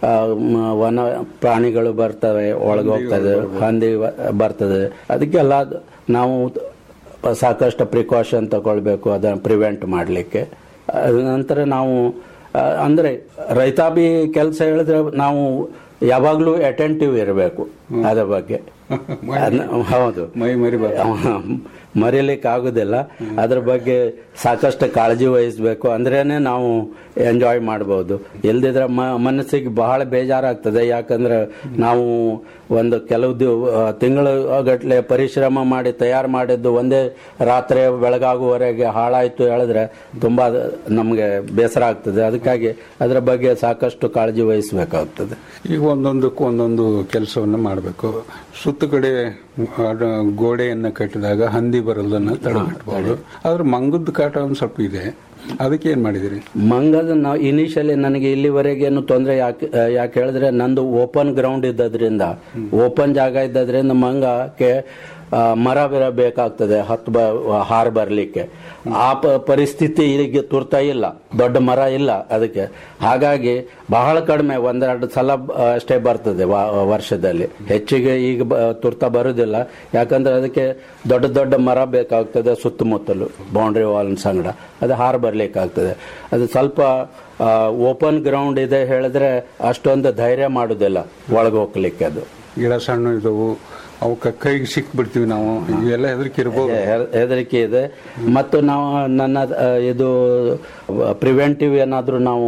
ವನ ಪ್ರಾಣಿಗಳು ಬರ್ತವೆ ಒಳಗೆ ಹೋಗ್ತದೆ ಹಂದಿ ವ- ಬರ್ತದೆ ಅದಕ್ಕೆಲ್ಲ ನಾವು ಸಾಕಷ್ಟು ಪ್ರಿಕಾಷನ್ ತಗೊಳ್ಬೇಕು ಅದನ್ನು ಪ್ರಿವೆಂಟ್ ಮಾಡಲಿಕ್ಕೆ ನಂತರ ನಾವು ಆ, ಅಂದ್ರೆ ರೈತಾಪಿ ಕೆಲಸ ಹೇಳಿದ್ರೆ ನಾವು ಯಾವಾಗಲೂ ಅಟೆಂಟಿವ್ ಇರಬೇಕು ಅದ್ರ ಬಗ್ಗೆ ಅದ್ನ- ಹೌದು ಮೈ ಮರಿಬಾರ್ದು. ಮರೀಲಿಕ್ಕೆ ಆಗುದಿಲ್ಲ ಅದ್ರ ಬಗ್ಗೆ ಸಾಕಷ್ಟು ಕಾಳಜಿ ವಹಿಸಬೇಕು ಅಂದ್ರೇನೆ ನಾವು ಎಂಜಾಯ್ ಮಾಡಬಹುದು ಇಲ್ದಿದ್ರೆ ಮ- ಮನಸ್ಸಿಗೆ ಬಹಳ ಬೇಜಾರಾಗ್ತದೆ ಯಾಕಂದ್ರೆ ನಾವು ಒಂದು ಕೆಲವು ತಿಂಗಳು ಗಟ್ಟಲೆ ಪರಿಶ್ರಮ ಮಾಡಿ ತಯಾರು ಮಾಡಿದ್ದು ಒಂದೇ ರಾತ್ರಿ ಬೆಳಗಾಗುವವರೆಗೆ ಹಾಳಾಯ್ತು ಹೇಳಿದ್ರೆ ತುಂಬಾ ನಮಗೆ ಬೇಸರ ಆಗ್ತದೆ ಅದಕ್ಕಾಗಿ ಅದರ ಬಗ್ಗೆ ಸಾಕಷ್ಟು ಕಾಳಜಿ ವಹಿಸಬೇಕಾಗ್ತದೆ ಈಗ ಒಂದೊಂದಕ್ಕೂ ಒಂದೊಂದು ಕೆಲಸವನ್ನು ಮಾಡಬೇಕು ಸುತ್ತ ಕಡೆ ಅದ ಗೋಡೆಯನ್ನು ಕಟ್ಟಿದಾಗ ಹಂದಿ ಬರೋದನ್ನ ತಡೆಗಟ್ಟಬಹುದು ಆದ್ರೆ ಮಂಗದ ಕಾಟ ಒಂದು ಸ್ವಲ್ಪ ಇದೆ ಅದಕ್ಕೆ ಏನ್ ಮಾಡಿದಿರಿ ಮಂಗದ ನಾವು ಇನಿಷಿಯಲಿ ನನಗೆ ಇಲ್ಲಿವರೆಗೇನು ತೊಂದರೆ ಯಾಕೆ ಯಾಕೆ ಹೇಳಿದ್ರೆ ನಂದು ಓಪನ್ ಗ್ರೌಂಡ್ ಇದ್ದದ್ರಿಂದ ಓಪನ್ ಜಾಗ ಇದ್ದದ್ರಿಂದ ಮಂಗಕ್ಕೆ ಆ, ಮರ ಬೇರೆ ಬೇಕಾಗ್ತದೆ ಹತ್ತು ಬ ಹಾರ್ ಬರ್ಲಿಕ್ಕೆ ಆ ಪ- ಪರಿಸ್ಥಿತಿ ಈಗ ತುರ್ತಾ ಇಲ್ಲ ದೊಡ್ಡ ಮರ ಇಲ್ಲ ಅದಕ್ಕೆ ಹಾಗಾಗಿ ಬಹಳ ಕಡಿಮೆ ಒಂದೆರಡು ಸಲ ಆ, ಅಷ್ಟೇ ಬರ್ತದೆ ವ- ವರ್ಷದಲ್ಲಿ ಹೆಚ್ಚಿಗೆ ಈಗ ಬ- ತುರ್ತಾ ಬರುದಿಲ್ಲ ಯಾಕಂದ್ರೆ ಅದಕ್ಕೆ ದೊಡ್ಡ ದೊಡ್ಡ ಮರ ಬೇಕಾಗ್ತದೆ ಸುತ್ತಮುತ್ತಲು ಬೌಂಡ್ರಿ ವಾಲ್ ಸಂಗಡ ಅದು ಹಾರ್ ಬರ್ಲಿಕ್ಕಾಗ್ತದೆ ಅದು ಸ್ವಲ್ಪ ಓಪನ್ ಗ್ರೌಂಡ್ ಇದೆ ಹೇಳಿದ್ರೆ ಅಷ್ಟೊಂದು ಧೈರ್ಯ ಮಾಡುದಿಲ್ಲ ಒಳಗೆ ಹೋಗ್ಲಿಕ್ಕೆ ಅದು ಗಿಡ ಸಣ್ಣ ಇದ್ದವು ಅವಕ್ಕೆ ಕೈಗೆ ಸಿಕ್ಬಿಡ್ತೀವಿ ನಾವು ಇವೆಲ್ಲ ಹೆದರಿಕೆ ಇರ್ಬೋದು ಹೆ- ಹೆದರಿಕೆ ಇದೆ ಮತ್ತು ನಾವು ನನ್ನ ಆ, ಇದು ಪ್ರಿವೆಂಟಿವ್ ಏನಾದರೂ ನಾವು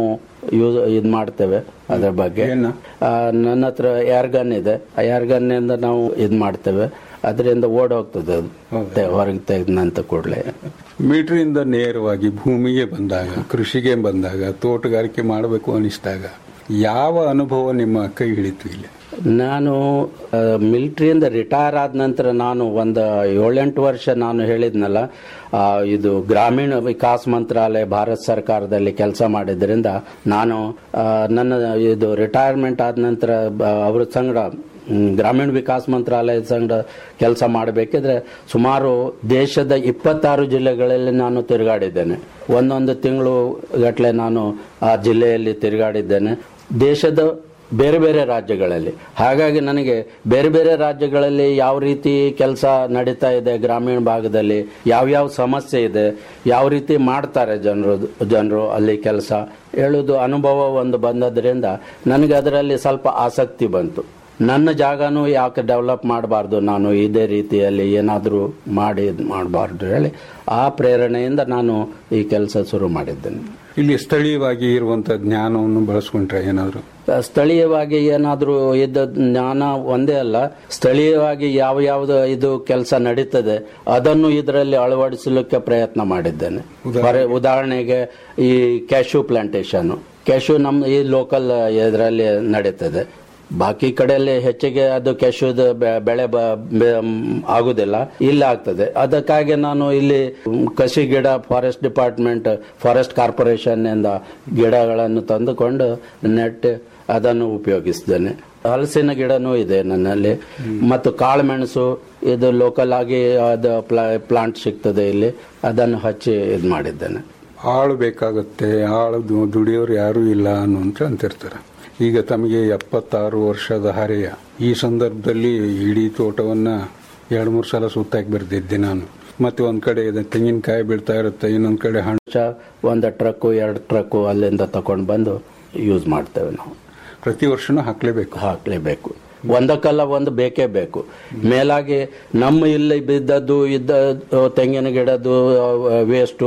ಯೂಸ್ ಇದು ಮಾಡ್ತೇವೆ ಅದ್ರ ಬಗ್ಗೆ ಏನು? ಆ, ನನ್ನ ಹತ್ರ ಏರ್ ಗನ್ ಇದೆ ಆ ಏರ್ ಗನ್ನಿಂದ ನಾವು ಇದು ಮಾಡ್ತೇವೆ ಅದರಿಂದ ಓಡೋಗ್ತದೆ ಅದು ತೆ- ಹೊರಗೆ ತೆಗೆದಂತ ಕೂಡಲೇ ಮೀಟರಿಂದ ನೇರವಾಗಿ ಭೂಮಿಗೆ ಬಂದಾಗ ಕೃಷಿಗೆ ಬಂದಾಗ ತೋಟಗಾರಿಕೆ ಮಾಡಬೇಕು ಅನಿಸಿದಾಗ ಯಾವ ಅನುಭವ ನಿಮ್ಮ ಕೈ ಹಿಡಿತು ಇಲ್ಲಿ ನಾನು ಮಿಲಿಟ್ರಿಯಿಂದ ರಿಟೈರ್ ಆದ ನಂತರ ನಾನು ಒಂದು ಏಳೆಂಟು ವರ್ಷ ನಾನು ಹೇಳಿದ್ನಲ್ಲ ಆ, ಇದು ಗ್ರಾಮೀಣ ವಿಕಾಸ್ ಮಂತ್ರಾಲಯ ಭಾರತ ಸರ್ಕಾರದಲ್ಲಿ ಕೆಲಸ ಮಾಡಿದ್ರಿಂದ ನಾನು ಆ, ನನ್ನ ಇದು ರಿಟೈರ್ಮೆಂಟ್ ಆದ ನಂತರ ಬ- ಅವ್ರ ಸಂಗಡ ಮ್, ಗ್ರಾಮೀಣ ವಿಕಾಸ್ ಮಂತ್ರಾಲಯದ ಸಂಗಡ ಕೆಲಸ ಮಾಡಬೇಕಿದ್ರೆ ಸುಮಾರು ದೇಶದ ಇಪ್ಪತ್ತಾರು ಜಿಲ್ಲೆಗಳಲ್ಲಿ ನಾನು ತಿರುಗಾಡಿದ್ದೇನೆ ಒಂದೊಂದು ತಿಂಗಳು ಗಟ್ಟಲೆ ನಾನು ಆ ಜಿಲ್ಲೆಯಲ್ಲಿ ತಿರುಗಾಡಿದ್ದೇನೆ ದೇಶದ ಬೇರೆ ಬೇರೆ ರಾಜ್ಯಗಳಲ್ಲಿ ಹಾಗಾಗಿ ನನಗೆ ಬೇರೆ ಬೇರೆ ರಾಜ್ಯಗಳಲ್ಲಿ ಯಾವ ರೀತಿ ಕೆಲಸ ನಡೀತಾ ಇದೆ ಗ್ರಾಮೀಣ ಭಾಗದಲ್ಲಿ ಯಾವ್ಯಾವ ಸಮಸ್ಯೆ ಇದೆ ಯಾವ ರೀತಿ ಮಾಡ್ತಾರೆ ಜನರು ಜನರು ಅಲ್ಲಿ ಕೆಲಸ ಹೇಳೋದು ಅನುಭವ ಒಂದು ಬಂದದ್ರಿಂದ ನನಗೆ ಅದರಲ್ಲಿ ಸ್ವಲ್ಪ ಆಸಕ್ತಿ ಬಂತು ನನ್ನ ಜಾಗನೂ ಯಾಕೆ ಡೆವಲಪ್ ಮಾಡಬಾರ್ದು ನಾನು ಇದೇ ರೀತಿಯಲ್ಲಿ ಏನಾದರೂ ಮಾಡಿ ಇದು ಮಾಡಬಾರ್ದು ಹೇಳಿ ಆ ಪ್ರೇರಣೆಯಿಂದ ನಾನು ಈ ಕೆಲಸ ಶುರು ಮಾಡಿದ್ದೇನೆ ಇಲ್ಲಿ ಸ್ಥಳೀಯವಾಗಿ ಇರುವಂತ ಜ್ಞಾನವನ್ನು ಬಳಸ್ಕೊಂಡ್ರೆ ಏನಾದ್ರು ಸ್ಥಳೀಯವಾಗಿ ಏನಾದರೂ ಇದ್ದ ಜ್ಞಾನ ಒಂದೇ ಅಲ್ಲ ಸ್ಥಳೀಯವಾಗಿ ಯಾವ ಯಾವ್ದು ಇದು ಕೆಲಸ ನಡೀತದೆ ಅದನ್ನು ಇದರಲ್ಲಿ ಅಳವಡಿಸಲಿಕ್ಕೆ ಪ್ರಯತ್ನ ಮಾಡಿದ್ದೇನೆ ಬರೆ- ಉದಾಹರಣೆಗೆ ಈ ಕ್ಯಾಶ್ಯೂ ಪ್ಲಾಂಟೇಶನ್ ಕ್ಯಾಶ್ಯೂ ನಮ್ಮ ಈ ಲೋಕಲ್ ಇದರಲ್ಲಿ ನಡೀತದೆ ಬಾಕಿ ಕಡೆಯಲ್ಲಿ ಹೆಚ್ಚಿಗೆ ಅದು ಕ್ಯಾಶ್ಯೂದ ಬೆ- ಬೆಳೆ ಬ- ಬೆ- ಮ್, ಆಗುದಿಲ್ಲ ಇಲ್ಲಿ ಆಗ್ತದೆ ಅದಕ್ಕಾಗಿ ನಾನು ಇಲ್ಲಿ ಮ್, ಕಸಿ ಗಿಡ ಫಾರೆಸ್ಟ್ ಡಿಪಾರ್ಟ್ಮೆಂಟ್ ಫಾರೆಸ್ಟ್ ಕಾರ್ಪೊರೇಷನ್ ಇಂದ ಗಿಡಗಳನ್ನು ತಂದುಕೊಂಡು ನೆಟ್ ಅದನ್ನು ಉಪಯೋಗಿಸಿದ್ದೇನೆ ಹಲಸಿನ ಗಿಡನೂ ಇದೆ ನನ್ನಲ್ಲಿ ಮತ್ತು ಕಾಳುಮೆಣಸು ಇದು ಲೋಕಲ್ ಆಗಿ ಅದು ಪ್ಲಾಂಟ್ ಸಿಗ್ತದೆ ಇಲ್ಲಿ ಅದನ್ನು ಹಚ್ಚಿ ಇದು ಮಾಡಿದ್ದೇನೆ ಆಳು ಬೇಕಾಗುತ್ತೆ ಆಳು ದು- ದುಡಿಯೋರು ಯಾರೂ ಇಲ್ಲ ಅನ್ನುವಂತ ಅಂತಿರ್ತಾರೆ ಈಗ ತಮಗೆ ಎಪ್ಪತ್ತಾರು ವರ್ಷದ ಹರೆಯ ಈ ಸಂದರ್ಭದಲ್ಲಿ ಇಡೀ ತೋಟವನ್ನ ಎರಡು ಮೂರು ಸಲ ಸುತ್ತಾಕಿ ಬರ್ತಿದ್ದೆ ನಾನು ಮತ್ತೆ ಒಂದ್ ಕಡೆ ಇದು ತೆಂಗಿನಕಾಯಿ ಬೀಳ್ತಾ ಇರುತ್ತೆ ಇನ್ನೊಂದ್ ಕಡೆ ಹಣ್ಣು ವರ್ಷ ಒಂದು ಟ್ರಕ್ಕು ಎರಡು ಟ್ರಕ್ಕು ಅಲ್ಲಿಂದ ತಕೊಂಡು ಬಂದು ಯೂಸ್ ಮಾಡ್ತೇವೆ ನಾವು ಪ್ರತಿ ವರ್ಷನೂ ಹಾಕ್ಲೇಬೇಕು ಹಾಕ್ಲೇಬೇಕು ಒಂದಕ್ಕಲ್ಲ ಒಂದು ಬೇಕೇ ಬೇಕು ಮೇಲಾಗಿ ನಮ್ಮ ಇಲ್ಲಿ ಬಿದ್ದದ್ದು ಇದ್ದ ಆ, ತೆಂಗಿನ ಗಿಡದ್ದು ವೇಸ್ಟು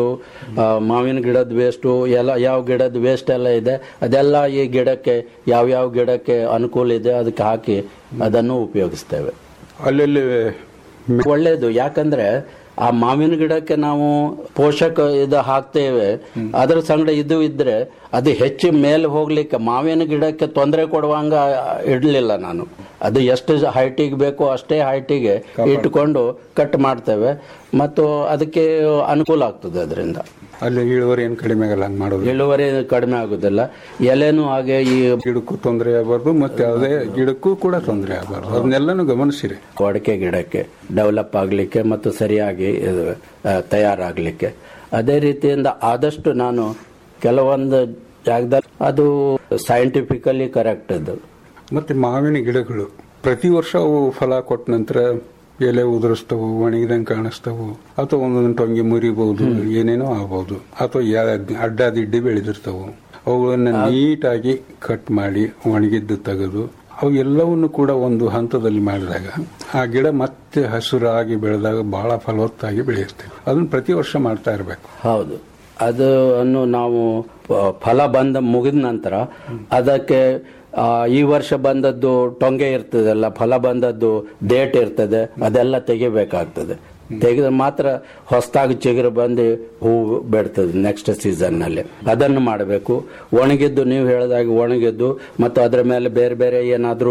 ಮಾವಿನ ಗಿಡದ ವೇಸ್ಟು ಎಲ್ಲ ಯಾವ ಗಿಡದ ವೇಸ್ಟ್ ಎಲ್ಲ ಇದೆ ಅದೆಲ್ಲ ಈ ಗಿಡಕ್ಕೆ ಯಾವ್ಯಾವ ಗಿಡಕ್ಕೆ ಅನುಕೂಲ ಇದೆ ಅದಕ್ಕೆ ಹಾಕಿ ಅದನ್ನು ಉಪಯೋಗಿಸ್ತೇವೆ ಅಲ್ಲಲ್ಲಿ ಒಳ್ಳೇದು ಯಾಕಂದ್ರೆ ಆ ಮಾವಿನ ಗಿಡಕ್ಕೆ ನಾವು ಪೋಷಕ ಇದು ಹಾಕ್ತೇವೆ ಅದ್ರ ಸಂಗಡ ಇದು ಇದ್ರೆ ಅದು ಹೆಚ್ಚು ಮೇಲೆ ಹೋಗ್ಲಿಕ್ಕೆ ಮಾವಿನ ಗಿಡಕ್ಕೆ ತೊಂದರೆ ಕೊಡುವಂಗ ಇಡ್ಲಿಲ್ಲ ನಾನು ಅದು ಎಷ್ಟು ಹೈಟಿಗೆ ಬೇಕೋ ಅಷ್ಟೇ ಹೈಟಿಗೆ ಇಟ್ಕೊಂಡು ಕಟ್ ಮಾಡ್ತೇವೆ ಮತ್ತು ಅದಕ್ಕೆ ಅನುಕೂಲ ಆಗ್ತದೆ ಅದರಿಂದ ಅಲ್ಲಿ ಇಳುವರಿ ಏನು ಕಡಿಮೆ ಆಗಲ್ಲ ಹಂಗ್ ಮಾಡೋದು ಇಳುವರಿ ಕಡಿಮೆ ಆಗುದಿಲ್ಲ ಎಲೆನೂ ಹಾಗೆ ಈ ಗಿಡಕ್ಕೂ ತೊಂದರೆ ಆಗಬಾರ್ದು ಮತ್ತೆ ಯಾವುದೇ ಗಿಡಕ್ಕೂ ಕೂಡ ತೊಂದರೆ ಆಗಬಾರ್ದು ಅದನ್ನೆಲ್ಲನೂ ಗಮನಿಸಿರಿ ಅಡಿಕೆ ಗಿಡಕ್ಕೆ ಡೆವಲಪ್ ಆಗಲಿಕ್ಕೆ ಮತ್ತು ಸರಿಯಾಗಿ ಇದು, ಆ, ತಯಾರಾಗಲಿಕ್ಕೆ ಅದೇ ರೀತಿಯಿಂದ ಆದಷ್ಟು ನಾನು ಕೆಲವೊಂದು ಜಾಗದಲ್ಲಿ ಅದು ಸೈಂಟಿಫಿಕಲಿ ಕರೆಕ್ಟ್ ಅದು ಮತ್ತೆ ಮಾವಿನ ಗಿಡಗಳು ಪ್ರತಿ ವರ್ಷ ಅವು ಫಲ ಕೊಟ್ಟ ನಂತರ ಎಲೆ ಉದುರಿಸ್ತವು ಒಣಗಿದಂಗೆ ಕಾಣಿಸ್ತವು ಅಥವಾ ಒಂದೊಂದು ಟೊಂಗಿ ಮುರಿಬಹುದು ಏನೇನೋ ಆಗ್ಬಹುದು ಅಥವಾ ಯಾ- ಅಡ್ಡಾದಿಡ್ಡಿ ಬೆಳೆದಿರ್ತವು ಅವುಗಳನ್ನ ನೀಟಾಗಿ ಕಟ್ ಮಾಡಿ ಒಣಗಿದ್ದು ತೆಗೆದು ಅವು ಎಲ್ಲವನ್ನು ಕೂಡ ಒಂದು ಹಂತದಲ್ಲಿ ಮಾಡಿದಾಗ ಆ ಗಿಡ ಮತ್ತೆ ಹಸುರಾಗಿ ಬೆಳೆದಾಗ ಬಹಳ ಫಲವತ್ತಾಗಿ ಬೆಳೆಯುತ್ತೆ ಅದನ್ನ ಪ್ರತಿ ವರ್ಷ ಮಾಡ್ತಾ ಇರಬೇಕು ಹೌದು ಅದನ್ನು ನಾವು ಪ- ಫಲ ಬಂದ ಮುಗಿದ ನಂತರ ಅದಕ್ಕೆ ಆ, ಈ ವರ್ಷ ಬಂದದ್ದು ಟೊಂಗೆ ಇರ್ತದಲ್ಲ ಫಲ ಬಂದದ್ದು ಡೇಟ್ ಇರ್ತದೆ ಅದೆಲ್ಲ ತೆಗಿಬೇಕಾಗ್ತದೆ ತೆಗೆದ ಮಾತ್ರ ಹೊಸದಾಗಿ ಚಿಗುರು ಬಂದು ಹೂವು ಬೆಡ್ತದೆ ನೆಕ್ಸ್ಟ್ ಸೀಸನ್ ನಲ್ಲಿ ಅದನ್ನು ಮಾಡಬೇಕು ಒಣಗಿದ್ದು ನೀವು ಹೇಳಿದಾಗೆ ಒಣಗಿದ್ದು ಮತ್ತು ಅದರ ಮೇಲೆ ಬೇರೆ ಬೇರೆ ಏನಾದರೂ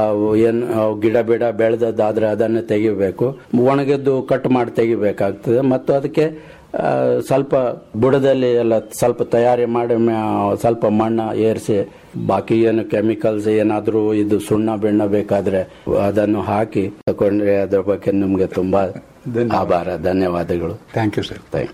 ಏನ್ ಆ, ಗಿಡ ಬಿಡ ಬೆಳೆದದ್ದಾದ್ರೆ ಅದನ್ನು ತೆಗಿಬೇಕು ಒಣಗಿದ್ದು ಕಟ್ ಮಾಡಿ ತೆಗಿಬೇಕಾಗ್ತದೆ ಮತ್ತು ಅದಕ್ಕೆ ಆ, ಸ್ವಲ್ಪ ಬುಡದಲ್ಲಿ ಎಲ್ಲ ಸ್ವಲ್ಪ ತಯಾರಿ ಮಾಡಿ ಮ್ಯಾ- ಸ್ವಲ್ಪ ಮಣ್ಣ ಏರಿಸಿ ಬಾಕಿ ಏನು ಕೆಮಿಕಲ್ಸ್ ಏನಾದರೂ ಇದು ಸುಣ್ಣ ಬೆಣ್ಣ ಬೇಕಾದ್ರೆ ಅದನ್ನು ಹಾಕಿ ತಕೊಂಡ್ರೆ ಅದ್ರ ಬಗ್ಗೆ ನಿಮ್ಗೆ ತುಂಬಾ ಆಭಾರ ಧನ್ಯವಾದಗಳು ಥ್ಯಾಂಕ್ ಯು ಸರ್ ಥ್ಯಾಂಕ್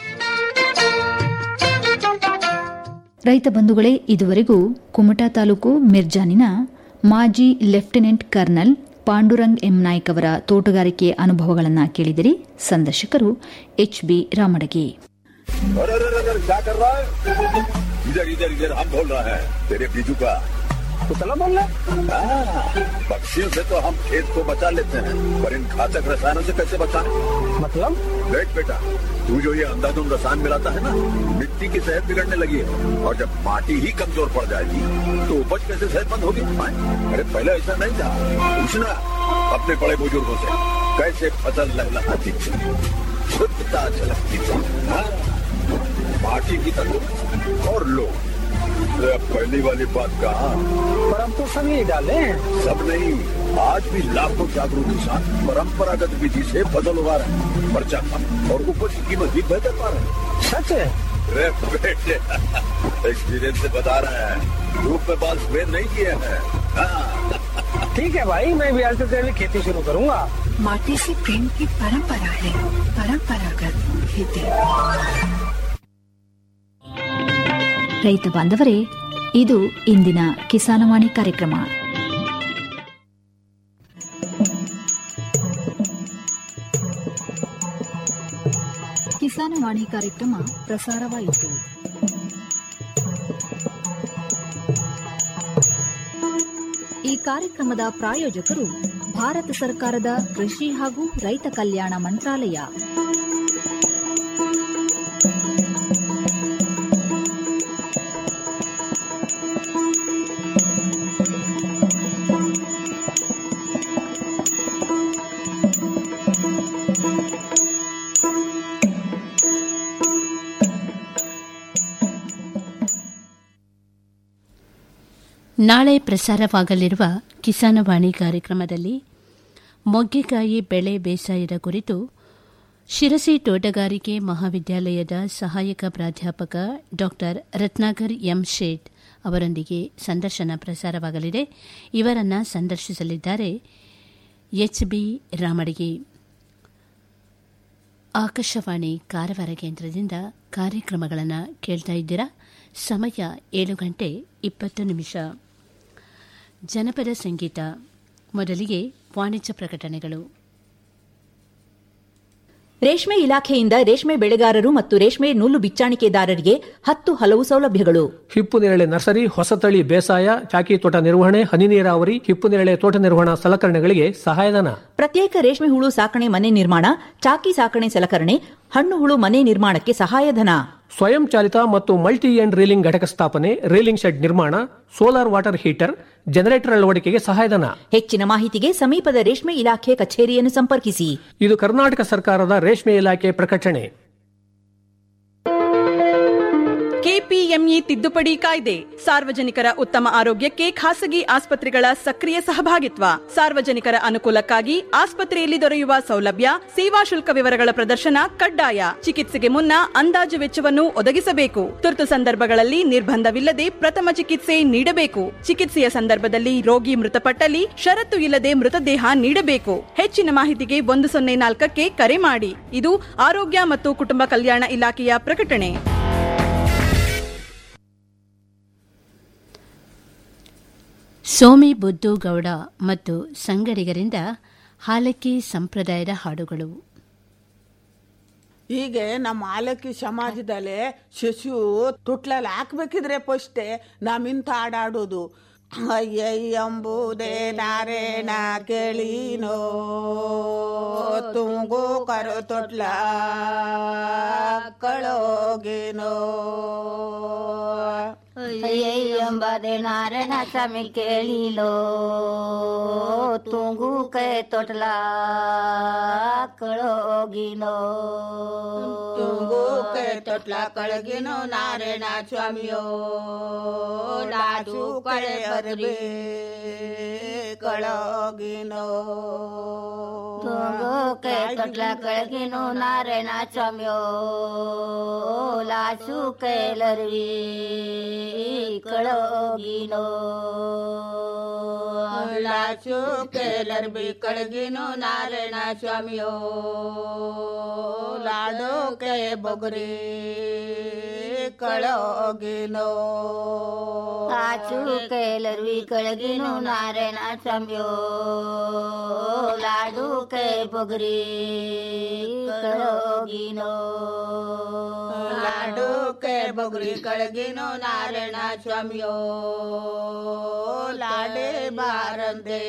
ರೈತ ಬಂಧುಗಳೇ ಇದುವರೆಗೂ ಕುಮಟಾ ತಾಲೂಕು ಮಿರ್ಜಾನಿನ ಮಾಜಿ lieutenant colonel Pandurang M Naik ಅವರ ತೋಟಗಾರಿಕೆ ಅನುಭವಗಳನ್ನು ಕೇಳಿದಿರಿ ಸಂದರ್ಶಕರು ಎಚ್ ಬಿ ರಾಮಡಗಿ अरे अरे अरे क्या कर रहा है इधर इधर इधर हम बोल रहा है तेरे बीजू का कुतला बोल रहा हाँ, पक्षियों से तो हम खेत को बचा लेते हैं पर इन घातक रसायनों से कैसे बचाएं? मतलब देख बेटा तू जो ये अंधाधुंध रसायन मिलाता है ना मिट्टी की सेहत बिगड़ने लगी है और जब माटी ही कमजोर पड़ जाएगी तो उपज कैसे सेहतमंद होगी हाँ? अरे पहले ऐसा नहीं था पूछना अपने बड़े बुजुर्गों से कैसे फसल लहलहाती थी शुद्धता झलकती थी हाँ? माटी की तंदुरुस्ती और लोग अरे अब पहली वाली बात कहा पर हम तो सब यही डाले हैं सब नहीं आज भी लाखों जागरूक किसान परंपरागत विधि से फसल उगा रहे हैं पर्चा कम और उपज की कीमत भी बेहतर पा रहे हैं सच है अरे बेटे एक्सपीरियंस से बता रहे हैं धूप में बाल सफेद नहीं किए हैं हाँ, ठीक है भाई मैं भी आज से तेरी खेती शुरू करूंगा माटी से प्रेम की परंपरा है परंपरागत खेती ರೈತ ಬಾಂಧವರೇ ಇದು ಇಂದಿನ ಕಿಸಾನವಾಣಿ ಕಾರ್ಯಕ್ರಮ ಕಿಸಾನವಾಣಿ ಕಾರ್ಯಕ್ರಮ ಪ್ರಸಾರವಾಯಿತು ಈ ಕಾರ್ಯಕ್ರಮದ ಪ್ರಾಯೋಜಕರು ಭಾರತ ಸರ್ಕಾರದ ಕೃಷಿ ಹಾಗೂ ರೈತ ಕಲ್ಯಾಣ ಮಂತ್ರಾಲಯ ನಾಳೆ ಪ್ರಸಾರವಾಗಲಿರುವ ಕಿಸಾನವಾಣಿ ಕಾರ್ಯಕ್ರಮದಲ್ಲಿ ಮೊಗ್ಗೆಕಾಯಿ ಬೆಳೆ ಬೇಸಾಯದ ಕುರಿತು ಶಿರಸಿ ತೋಟಗಾರಿಕೆ ಮಹಾವಿದ್ಯಾಲಯದ ಸಹಾಯಕ ಪ್ರಾಧ್ಯಾಪಕ ಡಾ ರತ್ನಾಕರ್ ಎಂ ಶೇಟ್ ಅವರೊಂದಿಗೆ ಸಂದರ್ಶನ ಪ್ರಸಾರವಾಗಲಿದೆ ಇವರನ್ನ ಸಂದರ್ಶಿಸಲಿದ್ದಾರೆ ಎಚ್ಬಿ ರಾಮಡಿಗೆ ಆಕಾಶವಾಣಿ ಕಾರವಾರ ಕೇಂದ್ರದಿಂದ ಕಾರ್ಯಕ್ರಮಗಳನ್ನು ಕೇಳ್ತಾ ಇದ್ದೀರಾ ಸಮಯ ಏಳು ಗಂಟೆ ಇಪ್ಪತ್ತು ನಿಮಿಷ ಜನಪದ ಸಂಗೀತ ಮೊದಲಿಗೆ ವಾಣಿಜ್ಯ ಪ್ರಕಟಣೆಗಳು ರೇಷ್ಮೆ ಇಲಾಖೆಯಿಂದ ರೇಷ್ಮೆ ಬೆಳೆಗಾರರು ಮತ್ತು ರೇಷ್ಮೆ ನೂಲು ಬಿಚ್ಚಾಣಿಕೆದಾರರಿಗೆ ಹತ್ತು ಹಲವು ಸೌಲಭ್ಯಗಳು ಹಿಪ್ಪು ನೇರಳೆ ನರ್ಸರಿ ಹೊಸತಳಿ ಬೇಸಾಯ ಚಾಕಿ ತೋಟ ನಿರ್ವಹಣೆ ಹನಿ ನೀರಾವರಿ ಹಿಪ್ಪು ನೇರಳೆ ತೋಟ ನಿರ್ವಹಣಾ ಸಲಕರಣೆಗಳಿಗೆ ಸಹಾಯಧನ ಪ್ರತ್ಯೇಕ ರೇಷ್ಮೆ ಹುಳು ಸಾಕಣೆ ಮನೆ ನಿರ್ಮಾಣ ಚಾಕಿ ಸಾಕಣೆ ಸಲಕರಣೆ ಹಣ್ಣು ಹುಳು ಮನೆ ನಿರ್ಮಾಣಕ್ಕೆ ಸಹಾಯಧನ ಸ್ವಯಂ ಚಾಲಿತ ಮತ್ತು ಮಲ್ಟಿ ಎಂಡ್ ರೀಲಿಂಗ್ ಘಟಕ ಸ್ಥಾಪನೆ ರೀಲಿಂಗ್ ಶೆಡ್ ನಿರ್ಮಾಣ ಸೋಲಾರ್ ವಾಟರ್ ಹೀಟರ್ ಜನರೇಟರ್ ಅಳವಡಿಕೆಗೆ ಸಹಾಯಧನ ಹೆಚ್ಚಿನ ಮಾಹಿತಿಗೆ ಸಮೀಪದ ರೇಷ್ಮೆ ಇಲಾಖೆ ಕಚೇರಿಯನ್ನು ಸಂಪರ್ಕಿಸಿ ಇದು ಕರ್ನಾಟಕ ಸರ್ಕಾರದ ರೇಷ್ಮೆ ಇಲಾಖೆ ಪ್ರಕಟಣೆ ಕೆಪಿಎಂಇ ತಿದ್ದುಪಡಿ ಕಾಯ್ದೆ ಸಾರ್ವಜನಿಕರ ಉತ್ತಮ ಆರೋಗ್ಯಕ್ಕೆ ಖಾಸಗಿ ಆಸ್ಪತ್ರೆಗಳ ಸಕ್ರಿಯ ಸಹಭಾಗಿತ್ವ ಸಾರ್ವಜನಿಕರ ಅನುಕೂಲಕ್ಕಾಗಿ ಆಸ್ಪತ್ರೆಯಲ್ಲಿ ದೊರೆಯುವ ಸೌಲಭ್ಯ ಸೇವಾ ಶುಲ್ಕ ವಿವರಗಳ ಪ್ರದರ್ಶನ ಕಡ್ಡಾಯ ಚಿಕಿತ್ಸೆಗೆ ಮುನ್ನ ಅಂದಾಜು ವೆಚ್ಚವನ್ನು ಒದಗಿಸಬೇಕು ತುರ್ತು ಸಂದರ್ಭಗಳಲ್ಲಿ ನಿರ್ಬಂಧವಿಲ್ಲದೆ ಪ್ರಥಮ ಚಿಕಿತ್ಸೆ ನೀಡಬೇಕು ಚಿಕಿತ್ಸೆಯ ಸಂದರ್ಭದಲ್ಲಿ ರೋಗಿ ಮೃತಪಟ್ಟಲ್ಲಿ ಷರತ್ತು ಇಲ್ಲದೆ ಮೃತದೇಹ ನೀಡಬೇಕು ಹೆಚ್ಚಿನ ಮಾಹಿತಿಗೆ ಒಂದು ಸೊನ್ನೆ ನಾಲ್ಕಕ್ಕೆ ಕರೆ ಮಾಡಿ ಇದು ಆರೋಗ್ಯ ಮತ್ತು ಕುಟುಂಬ ಕಲ್ಯಾಣ ಇಲಾಖೆಯ ಪ್ರಕಟಣೆ ಸೋಮಿ ಬುದ್ದು ಗೌಡ ಮತ್ತು ಸಂಗಡಿಗರಿಂದ ಹಾಲಕ್ಕಿ ಸಂಪ್ರದಾಯದ ಹಾಡುಗಳು ಹೀಗೆ ನಮ್ಮ ಆಲಕ್ಕಿ ಸಮಾಜದಲ್ಲಿ ಶಿಶು ತುಟ್ಲಲ್ಲಿ ಹಾಕ್ಬೇಕಿದ್ರೆ ಫಸ್ಟೆ ನಮ್ಮಿಂತ ಹಾಡಾಡೋದು ಅಯ್ಯಯ್ಯಂಬುದೇ ನಾರೇಣ ಕೇಳಿನೋ ತುಂಗು ಕರು ತೊಟ್ಲ ಕಳೋಗಿನೋ ಎಂಬದೆ ನಾರಾಯಣ ಸ್ವಾಮಿ ಕೇಳಿಲೋ ತುಂಗು ಕೈ ತೊಟ್ಲ ಕಳೋಗಿನೋ ತುಂಗು ಕೈ ತೊಟ್ಲ ಕಳಗಿನೋ ನಾರಾಯಣ ಸ್ವಾಮಿಯೋ ಲಾಜು ಕಳೆ ಅರ್ಬಿ ಕಳಗಿನೋ ತುಂಗು ಕೈ ತೊಟ್ಲ ಕಳಗಿನೋ ನಾರಾಯಣ ಸ್ವಾಮಿಯೋ ಲಾಸು ಕೈಲರ್ವಿ ಕಳೋಗಿನೋ ಲಾಚು ಕೇಲರ್ಬಿ ಕಳಗಿನೋ ನಾರಾಯಣ ಸ್ವಾಮಿಯೋ ಲಾಡೋ ಕೈ ಬೊಗರಿ ಕಳೋಗಿನೋ ಕಾಚು ಕೈಲರ್ವಿ ಕಳಗಿನೋ ನಾರಾಯಣ ಸ್ವಾಮಿಯೋ ಲಾಡು ಕೈ ಬೊಗರಿ ಕಳೋಗಿನೋ ಲಾಡು ಕೈ ಬಗುರಿ ಕಳಗಿನೋ ನಾರಾಯಣ ಸ್ವಾಮಿಯೋ ಲಾಡೆ ಬಾರಂದೆ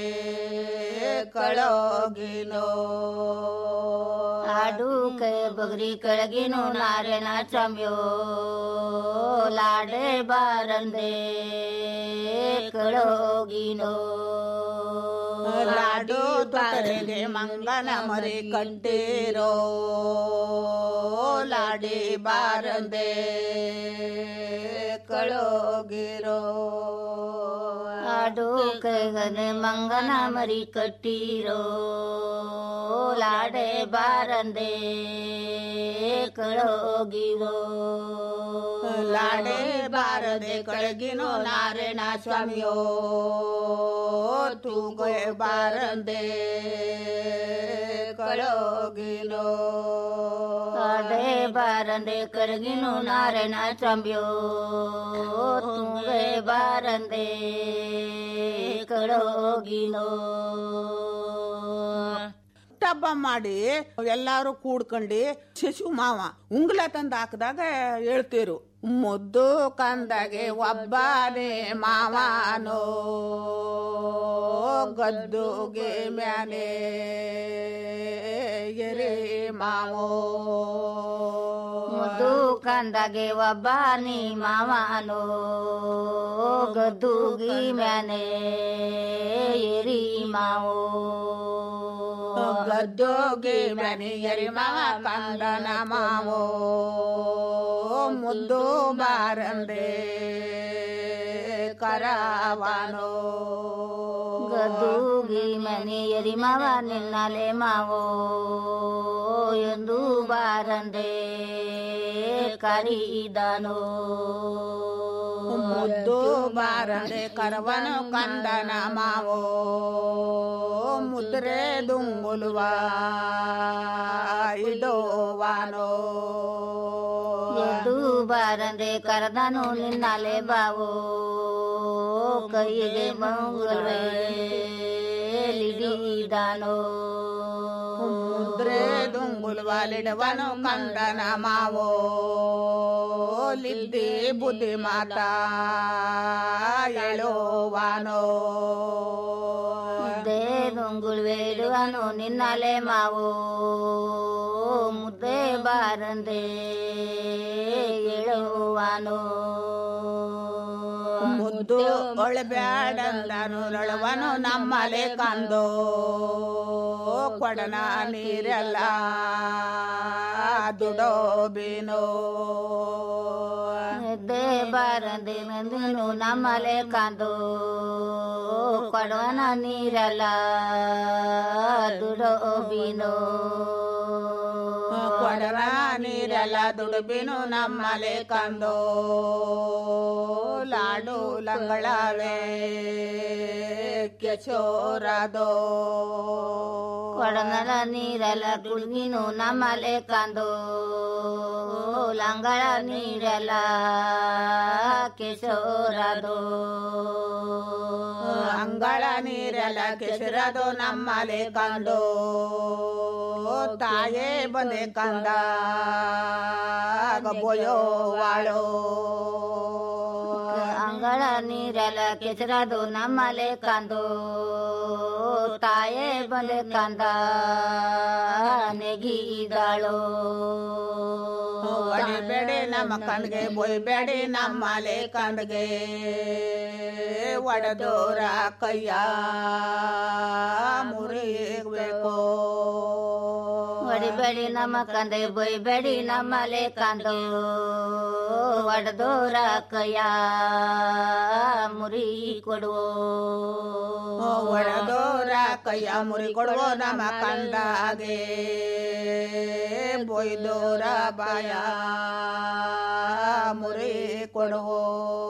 ಕಳೋಗಿನೋ ಆಡು ಕೈ ಬಗರಿ ಕೆಳಗಿನು ನಾರಾಯಣ ಸ್ವಾಮಿಯೋ ಲಾಡೆ ಬಾರಂದೆ ಕೆಳೋಗಿನೋ ಲಾಡು ತೊಟರೆಗೆ ಮಂಗನ ಮರಿ ಕಟ್ಟಿರೋ ಲಾಡಿ ಬಾರಂದೆ ಕಳೋಗಿರೋ ಆಡು ಕೈಗನೆ ಮಂಗನ ಮರಿ ಕಟ್ಟಿರೋ ಲಾಡೆ ಬಾರಂದೆ ಕೆಳೋಗಿರೋ ಲಾಡೆ ಬಾರದೆ ಕಳಗಿನೋ ನಾರಾಯಣ ಸ್ವಾಮಿಯೋ ತೂಗೆ ಬಾರಂದೆ ಕಳೋಗಿನೋ ಲಾಡೆ ಬಾರಂದೆ ಕೆಳಗಿನು ನಾರಾಯಣ ಸ್ವಾಮಿಯೋ ತುಂಗೆ ಬಾರಂದೆ ಕೆಳೋಗಿನೋ ಟಬ್ಬ ಮಾಡಿ ಎಲ್ಲಾರು ಕೂಡ್ಕೊಂಡು ಶಶು ಮಾವ ಉಂಗ್ಲ ತಂದು ಹಾಕಿದಾಗ ಹೇಳ್ತೀರು ಮುದ್ದು ಕಂದಗೆ ಒಬ್ಬನೇ ಮಾವನೋ ಗದ್ದುಗೆ ಮ್ಯಾಲೆ ಎರೆ ಮಾವೋ ಮುದ್ದು ಕಂದಗೆ ಒಬ್ಬ ನೀ ಮಾವನೋ ಗದ್ದುಗಿ ಮ್ಯಾನೆ ಎರಿ ಮಾವೋ ಗದ್ದೋಗೆ ಮನೆ ಎರಿ ಮಾವ ಕಂದನ ಮಾವೋ ಮುದ್ದು ಬಾರಂದೆ ಕರಾವನೋ ಗದ್ದುಗಿ ಮನೆ ಎರಿ ಮಾವ ನಿನ್ನಲೆ ಮಾವೋ ಎಂದು ಬಾರಂದೆ ಕರೀದನೋ ಮುದ್ದು ಬಾರಂದೆ ಕರವನು ಕಂದನ ಮಾವೋ ಮುದ್ರೆ ದುಂಗುಲುವ ಇಡೋವಾನೋ ಎಂದು ಬಾರಂದೆ ಕರೆದನು ನಿನ್ನಲೆ ಬಾವೋ ಕೈಗೆ ಮಂಗುಲ್ವೆ ಲಿಡಿದಾನೋ ಮುದ್ರೆ ದುಂಗುಲುವಲಿಡವನು ಕಂದನ ಮಾವೋ ಲಿದ್ದಿ ಬುದ್ಧಿ ಮಾತಾ ಎಳೋವಾನೋ ಮುದ್ದೆ ನುಂಗುಳ್ವೇಡುವನು ನಿನ್ನಲೆ ಮಾವೋ ಮುದ್ದೆ ಬಾರಂದೆ ಎಳುವನು ಮುದ್ದು ಒಳಬ್ಯಾಡಂದನು ನೊಳವನು ನಮ್ಮಲೆ ಕಂದೋ ಕೊಡನ ನೀರೆಲ್ಲ ದುಡೋಬಿನೋ ಮುದ್ದೆ ಬಾರಂದೆ ನಂದಿನು ನಮ್ಮಲೆ ಕಾಂದು ಕೊಡವನ ನೀರಲ್ಲ ದುಡೋಬಿನೋ ಕೊಡನ ನೀರೆಲ್ಲ ದುಡುಬಿನು ನಮ್ಮಲೆ ಕಂದೋ ಲಾಡು ಲಂಗಳವೇ ಕೆಚೋರದೋ ಕೊಡನಲ ನೀರಲ್ಲ ಕುಡ್ಗಿನು ನಮ್ಮಲೆ ಕಾಂದು ಲಂಗಳ ನೀರಲ್ಲ ಕೆಶೋರದು ಅಂಗಳ ನೀರೆಲ್ಲ ಕೆಸರದು ನಮ್ಮಲೆ ಕಂದು ತಾಯೇ ಬಂದೆ ಕಂದ ಬೋಯೋವಾಳೋ ಅಂಗಳ ನೀರಲ್ಲ ಕೆಸರದು ನಮ್ಮಲೆ ಕಾಂದು ತಾಯೇ ಬಂದೆ ಕಂದ ನೆಗಿದಾಳು ಒಡಿಬೇಡಿ ನಮ್ಮ ಕಣ್ಗೆ ಬೊಯ್ಬೇಡಿ ನಮ್ಮಲೆ ಕಂಡ್ಗೆ ಒಡೆದೋರ ಕೈಯ ಮುರಿಬೇಕು ಹೊಡಿಬೇಡಿ ನಮ್ಮ ಕಂದೆ ಬೊಯ್ಬೇಡಿ ನಮ್ಮಲೆ ಕಾಂದು ಒಡೆದೋರ ಕೈಯ ಮುರಿ ಕೊಡುವೋ ಒಡೆದೋರ ಕೈಯ ಮುರಿ ಕೊಡುವ ನಮ್ಮ ಕಂದಾಗೆ ಬೊಯ್ದೋರ ಬಾಯ ಮುರಿ ಕೊಡುವೋ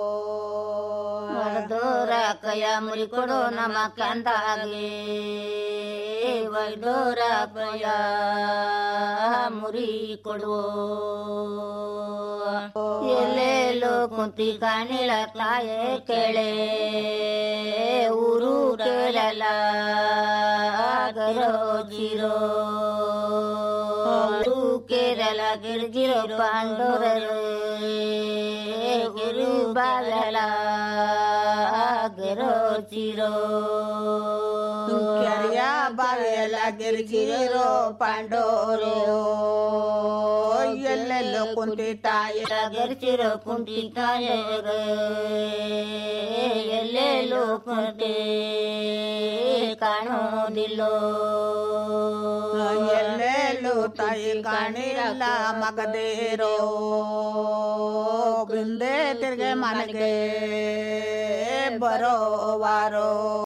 ಒಡೆದೋರ ಕೈಯ ಮುರಿ ಕೊಡು ನಮ್ಮ ಕಂದಾಗೆ ಒಡೆದೋರ ಕೈಯ ಮುರಿ ಕೊಡುವೋ ಎಲ್ಲೆಲ್ಲೋ ಕುಂತಿ ಕಾಣಿಳ ತಾಯೇ ಕೇಳೆ ಊರು ಕೇಳಲ್ಲ ಗರೋ ಚಿರೋ ಊರು ಕೇರ ಬಾವೆಲ ಗಿರ್ಗಿರೋ ಪಾಂಡೋರರು ಗಿರು ಬಾವೆಲ ಗಿರೋ ಚಿರೋ ಕೆರೆಯ ಬಾವಿಯೆಲ್ಲ ಗಿರಿಗಿರೋ ಪಾಂಡೋರು ಎಲ್ಲೆಲ್ಲೋ ಕುಂತಿತಾಯ ಗರ್ಚಿರೋ ಕುಂಟಿತಾಯ ಎಲ್ಲೆಲ್ಲೋ ಕುಂಟೆ ಕಾಣೋದಿಲ್ಲೋ ಎಲ್ಲೆಲ್ಲೂ ತಾಯಿ ಕಾಣಿರಲ್ಲ ಮಗದೇರೋ ಬಿಂದೆ ತಿರ್ಗೆ ಮನೆಗೆ ಬರೋವಾರೋ